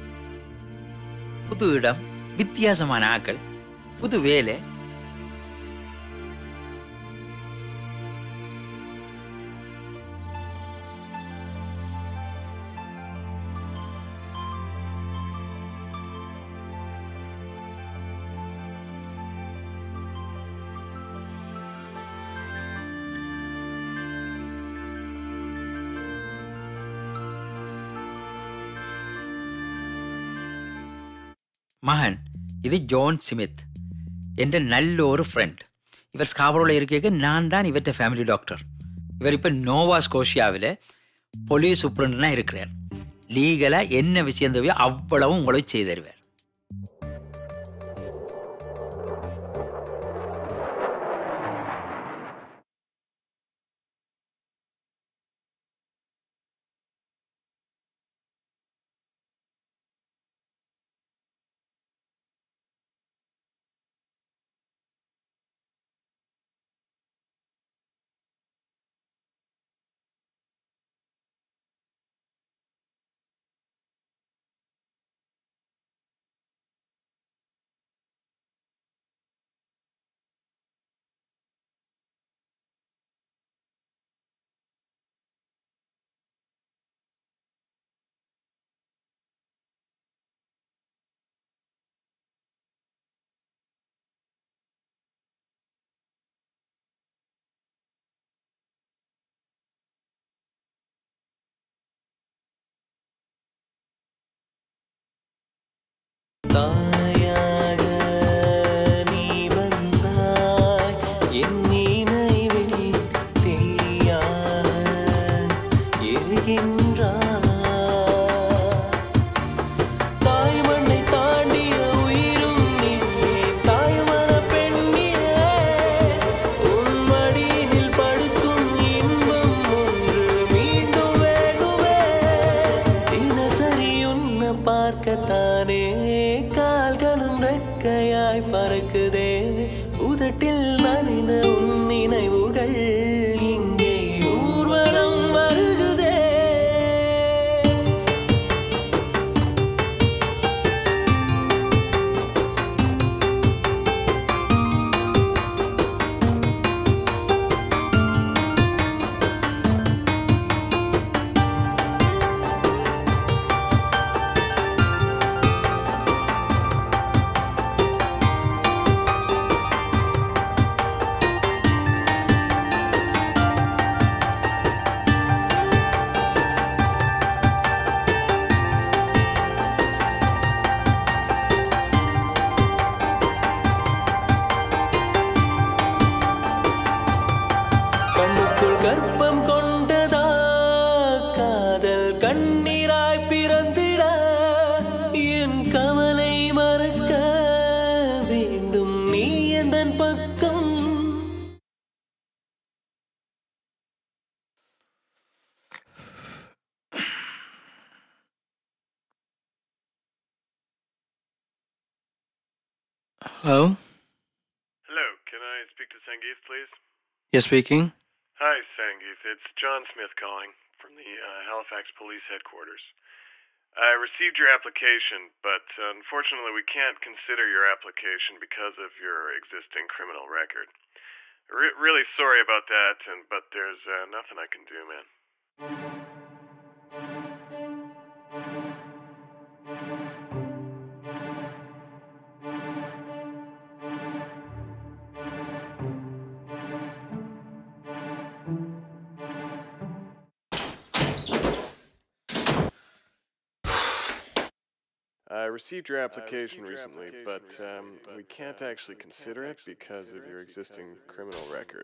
புது இடம் வித்தியாசமான ஆக்கள் புது வேலை மகன் இது ஜோன் ஸ்மித் என்ற நல்ல ஒரு ஃப்ரெண்ட் இவர் ஸ்காபரோவில் இருக்க நான் தான் இவற்ற ஃபேமிலி டாக்டர் இவர் இப்போ நோவா ஸ்கோஷியாவில் போலீஸ் சூப்பரண்ட்லாம் இருக்கிறார் லீகலாக என்ன விஷயம் தேவையோ அவ்வளவும் உங்களுக்கு செய்து தருவார் தாயாக நீ வந்தாய் என் நினைவில் தீயாக எரிகின்றாய் தாய் மண்ணை தாண்டிய உயிரும் நீயே தாய்மர பெண்ணியே உன் மடியினில் படுக்கும் இன்பம் ஒன்று மீண்டும் வேண்டுமே தினசரி உன்னை பார்க்கத்தானே கால்களும் ரெக்கையாய் பறக்குதே உதட்டில் நனைந்த உன் நினைவுகள் இங்கே ஊர்வலம் வருகுதே கண்ணுக்குள் கர்ப்பம் கொண்டதா காதல் கண்ணீராய் பிறந்திட என் கவலை மறக்க வேண்டும் நீ எந்தன் பக்கம் Hello? Hello, can I speak to Sangeeth, please? Yes, speaking. Hi, Sangeeth. It's John Smith calling from the uh, Halifax Police Headquarters. I received your application, but unfortunately, we can't consider your application because of your existing criminal record. Re- really sorry about that, and but there's uh, nothing I can do, man. I received your application recently, but um, we can't actually consider it because of your existing criminal record.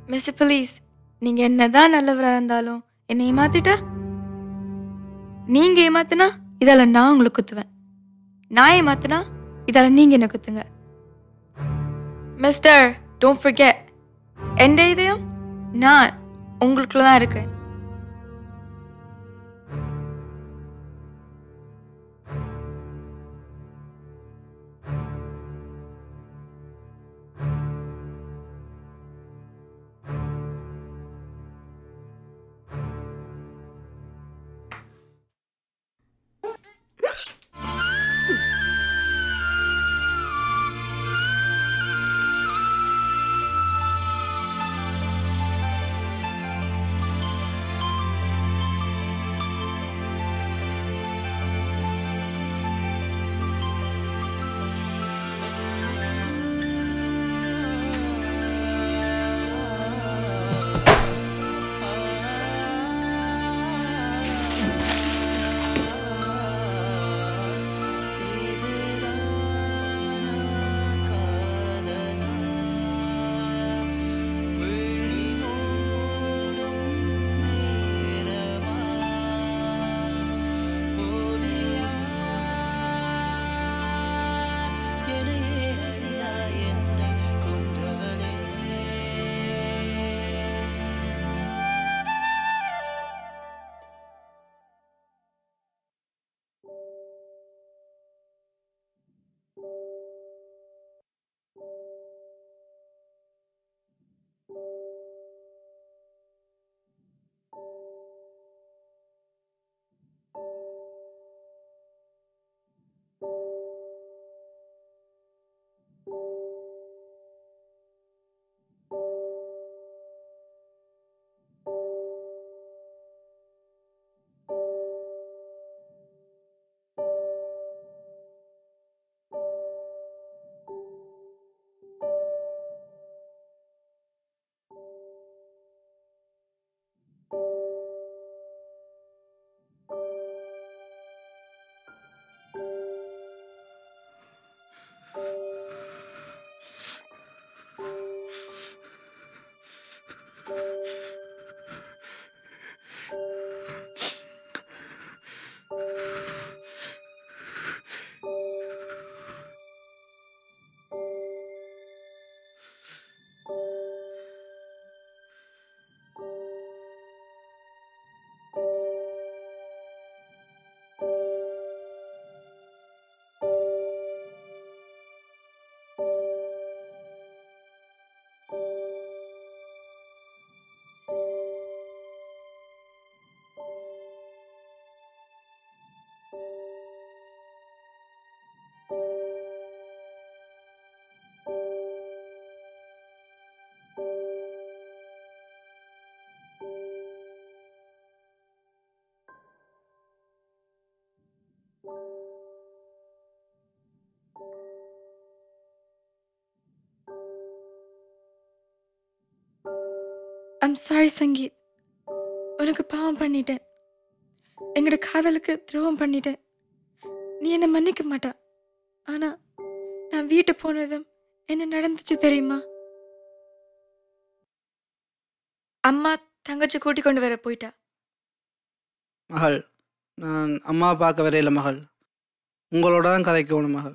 Mister please நீங்க என்னதான் நல்லவரா இருந்தாலும் என்னை ஏமாத்திட்டா நீங்க ஏமாத்தினா இதால நான் உங்களுக்கு குத்துவேன் நான் ஏமாத்தினா இதால நீங்க என்ன குத்துங்க மிஸ்டர் டோன்ட் forget எந்த இதயம் நான் உங்களுக்குள்ள தான் இருக்கிறேன் ஐம் சாரி சங்கீத் உனக்கு பாவம் பண்ணிட்டேன் எங்களோட காதலுக்கு துரோகம் பண்ணிட்டேன் நீ என்னை மன்னிக்க மாட்டா ஆனா நான் வீட்டு போனதும் என்ன நடந்துச்சு தெரியுமா அம்மா தங்கச்சி கூட்டி கொண்டு வர போயிட்டா மகள் நான் அம்மா பார்க்க வரையில மகள் உங்களோட தான் கதைக்கணும் மகள்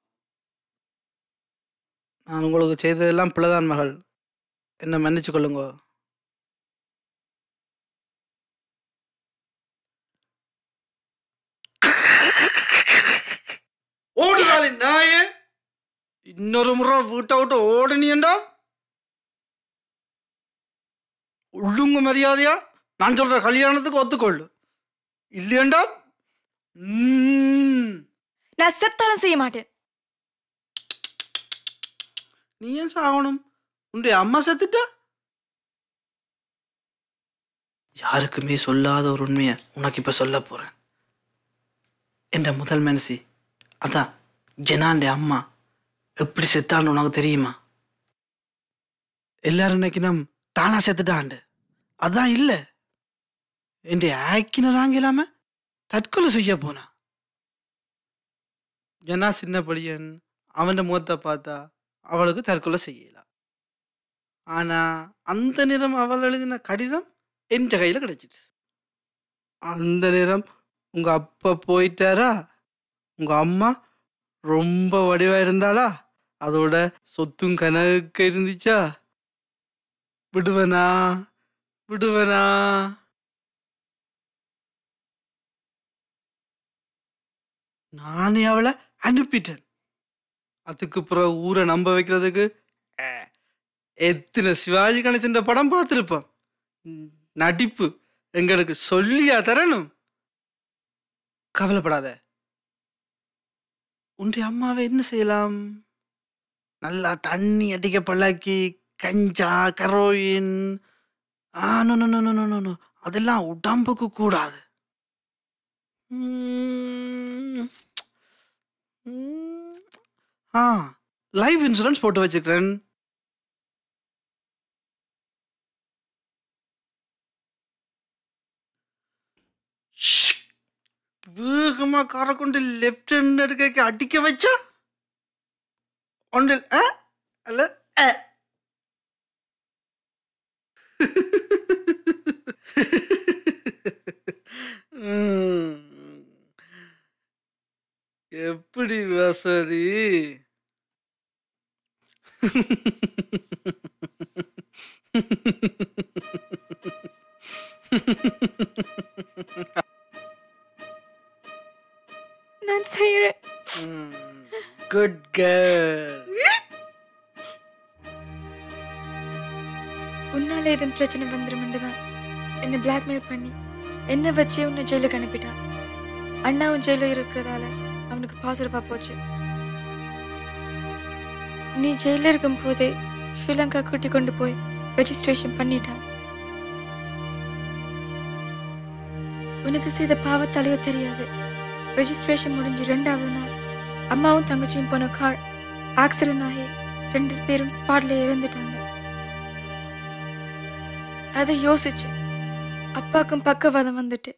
நான் உங்களுக்கு செய்ததெல்லாம் பிள்ளைதான் மகள் என்னை மன்னிச்சு கொள்ளுங்க ஓடுதாலே நாயே இன்னொரு முறை வீட்டை விட்டு ஓடுனியண்டா உள்ளுங்க மரியாதையா நான் சொல்ற கல்யாணத்துக்கு ஒத்துக்கொள்ளு இல்லையண்டா ம்ம். நான் செத்தாலும் செய்ய மாட்டேன் நீ ஏன் சாகணும் உன்னுடைய அம்மா செத்துட்டா யாருக்குமே சொல்லாத ஒரு உண்மையை உனக்கு இப்ப சொல்ல போறேன் என்ற முதல் மனசி அதான் ஜெனாண்ட அம்மா எப்படி செத்தான்னு உனக்கு தெரியுமா எல்லாரும் நினைக்கணும் தானா செத்துட்டாண்டு அதான் இல்லை என் ஆக்கினதாங்க இல்லாம தற்கொலை செய்ய போனா ஜனா சின்ன பையன் அவன் முகத்தை பார்த்தா அவளுக்கு தற்கொலை செய்யலாம் ஆனா அந்த நேரம் அவள் எழுதின கடிதம் என் கையில் கிடைச்சிட்டு அந்த நேரம் உங்க அப்பா போயிட்டாரா உங்க அம்மா ரொம்ப வடிவா இருந்தாளா அதோட சொத்தும் கனவுக்கு இருந்துச்சா விடுவனா விடுவனா நானே அவளை அனுப்பிட்டேன் அதுக்கு பிறகு ஊரை நம்ப வைக்கிறதுக்கு அஹ், எத்தனை சிவாஜி கணேசன் படம் பார்த்துருப்போம் நடிப்பு எங்களுக்கு சொல்லியா தரணும் கவலைப்படாத உன்னுடைய அம்மாவை என்ன செய்யலாம் நல்லா தண்ணி அடிக்க பழக்கி கஞ்சா கரோயின் ஆ no no no no no, no no அதெல்லாம் உடம்புக்கு கூடாது ம், ம், ஆ லைஃப் இன்சூரன்ஸ் போட்டு வச்சுக்கிறேன் வேகமா காரை கொண்டு லெஃப்ட் ஹேண்ட் எடுக்க அடிக்க வச்சா ஒன்றில் ஆ அல்ல ஆ. ம். எப்படி வசதி நான் செய்கிறேன் குட் கேர்ள் உன்னால எதுவும் பிரச்சனை வந்துடும் தான் என்னை பிளாக்மெயில் பண்ணி என்னை வச்சே உன்னை ஜெயிலுக்கு அனுப்பிட்டான் அண்ணாவும் ஜெயிலில் இருக்கிறதால அவனுக்கு பாசிட்டிவாக போச்சு நீ ஜெயிலில் இருக்கும் போதே ஸ்ரீலங்கா கூட்டி கொண்டு போய் ரெஜிஸ்ட்ரேஷன் பண்ணிட்டான் உனக்கு செய்த பாவத்தாலேயோ தெரியாது ரெஜிஸ்ட்ரேஷன் முடிஞ்சு ரெண்டாவது நாள் அம்மாவும் தங்கச்சியும் போன கார் ஆக்சிடென்ட் ஆகி ரெண்டு பேரும் ஸ்பாட்ல இறந்துட்டாங்க அதை யோசிச்சு அப்பாக்கும் பக்கவாதம் வந்துட்டு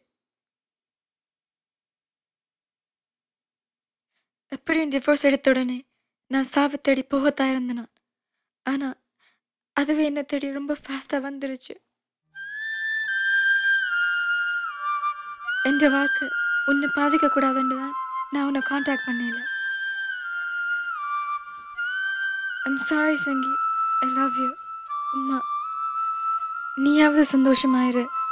எப்படியும் டிவோர்ஸ் எடுத்த உடனே நான் சாவை தேடி போகத்தான் இருந்தேன் நான். ஆனா அதுவே என்ன தேடி ரொம்ப ஃபாஸ்டா வந்துருச்சு என் வாழ்க்கை உன்னை பாதிக்க கூடாதுன்னு தான் நான் உன்னை காண்டாக்ட் பண்ணல I'm sorry Sangi I love you உம்மா நீயாவது சந்தோஷமாயிரு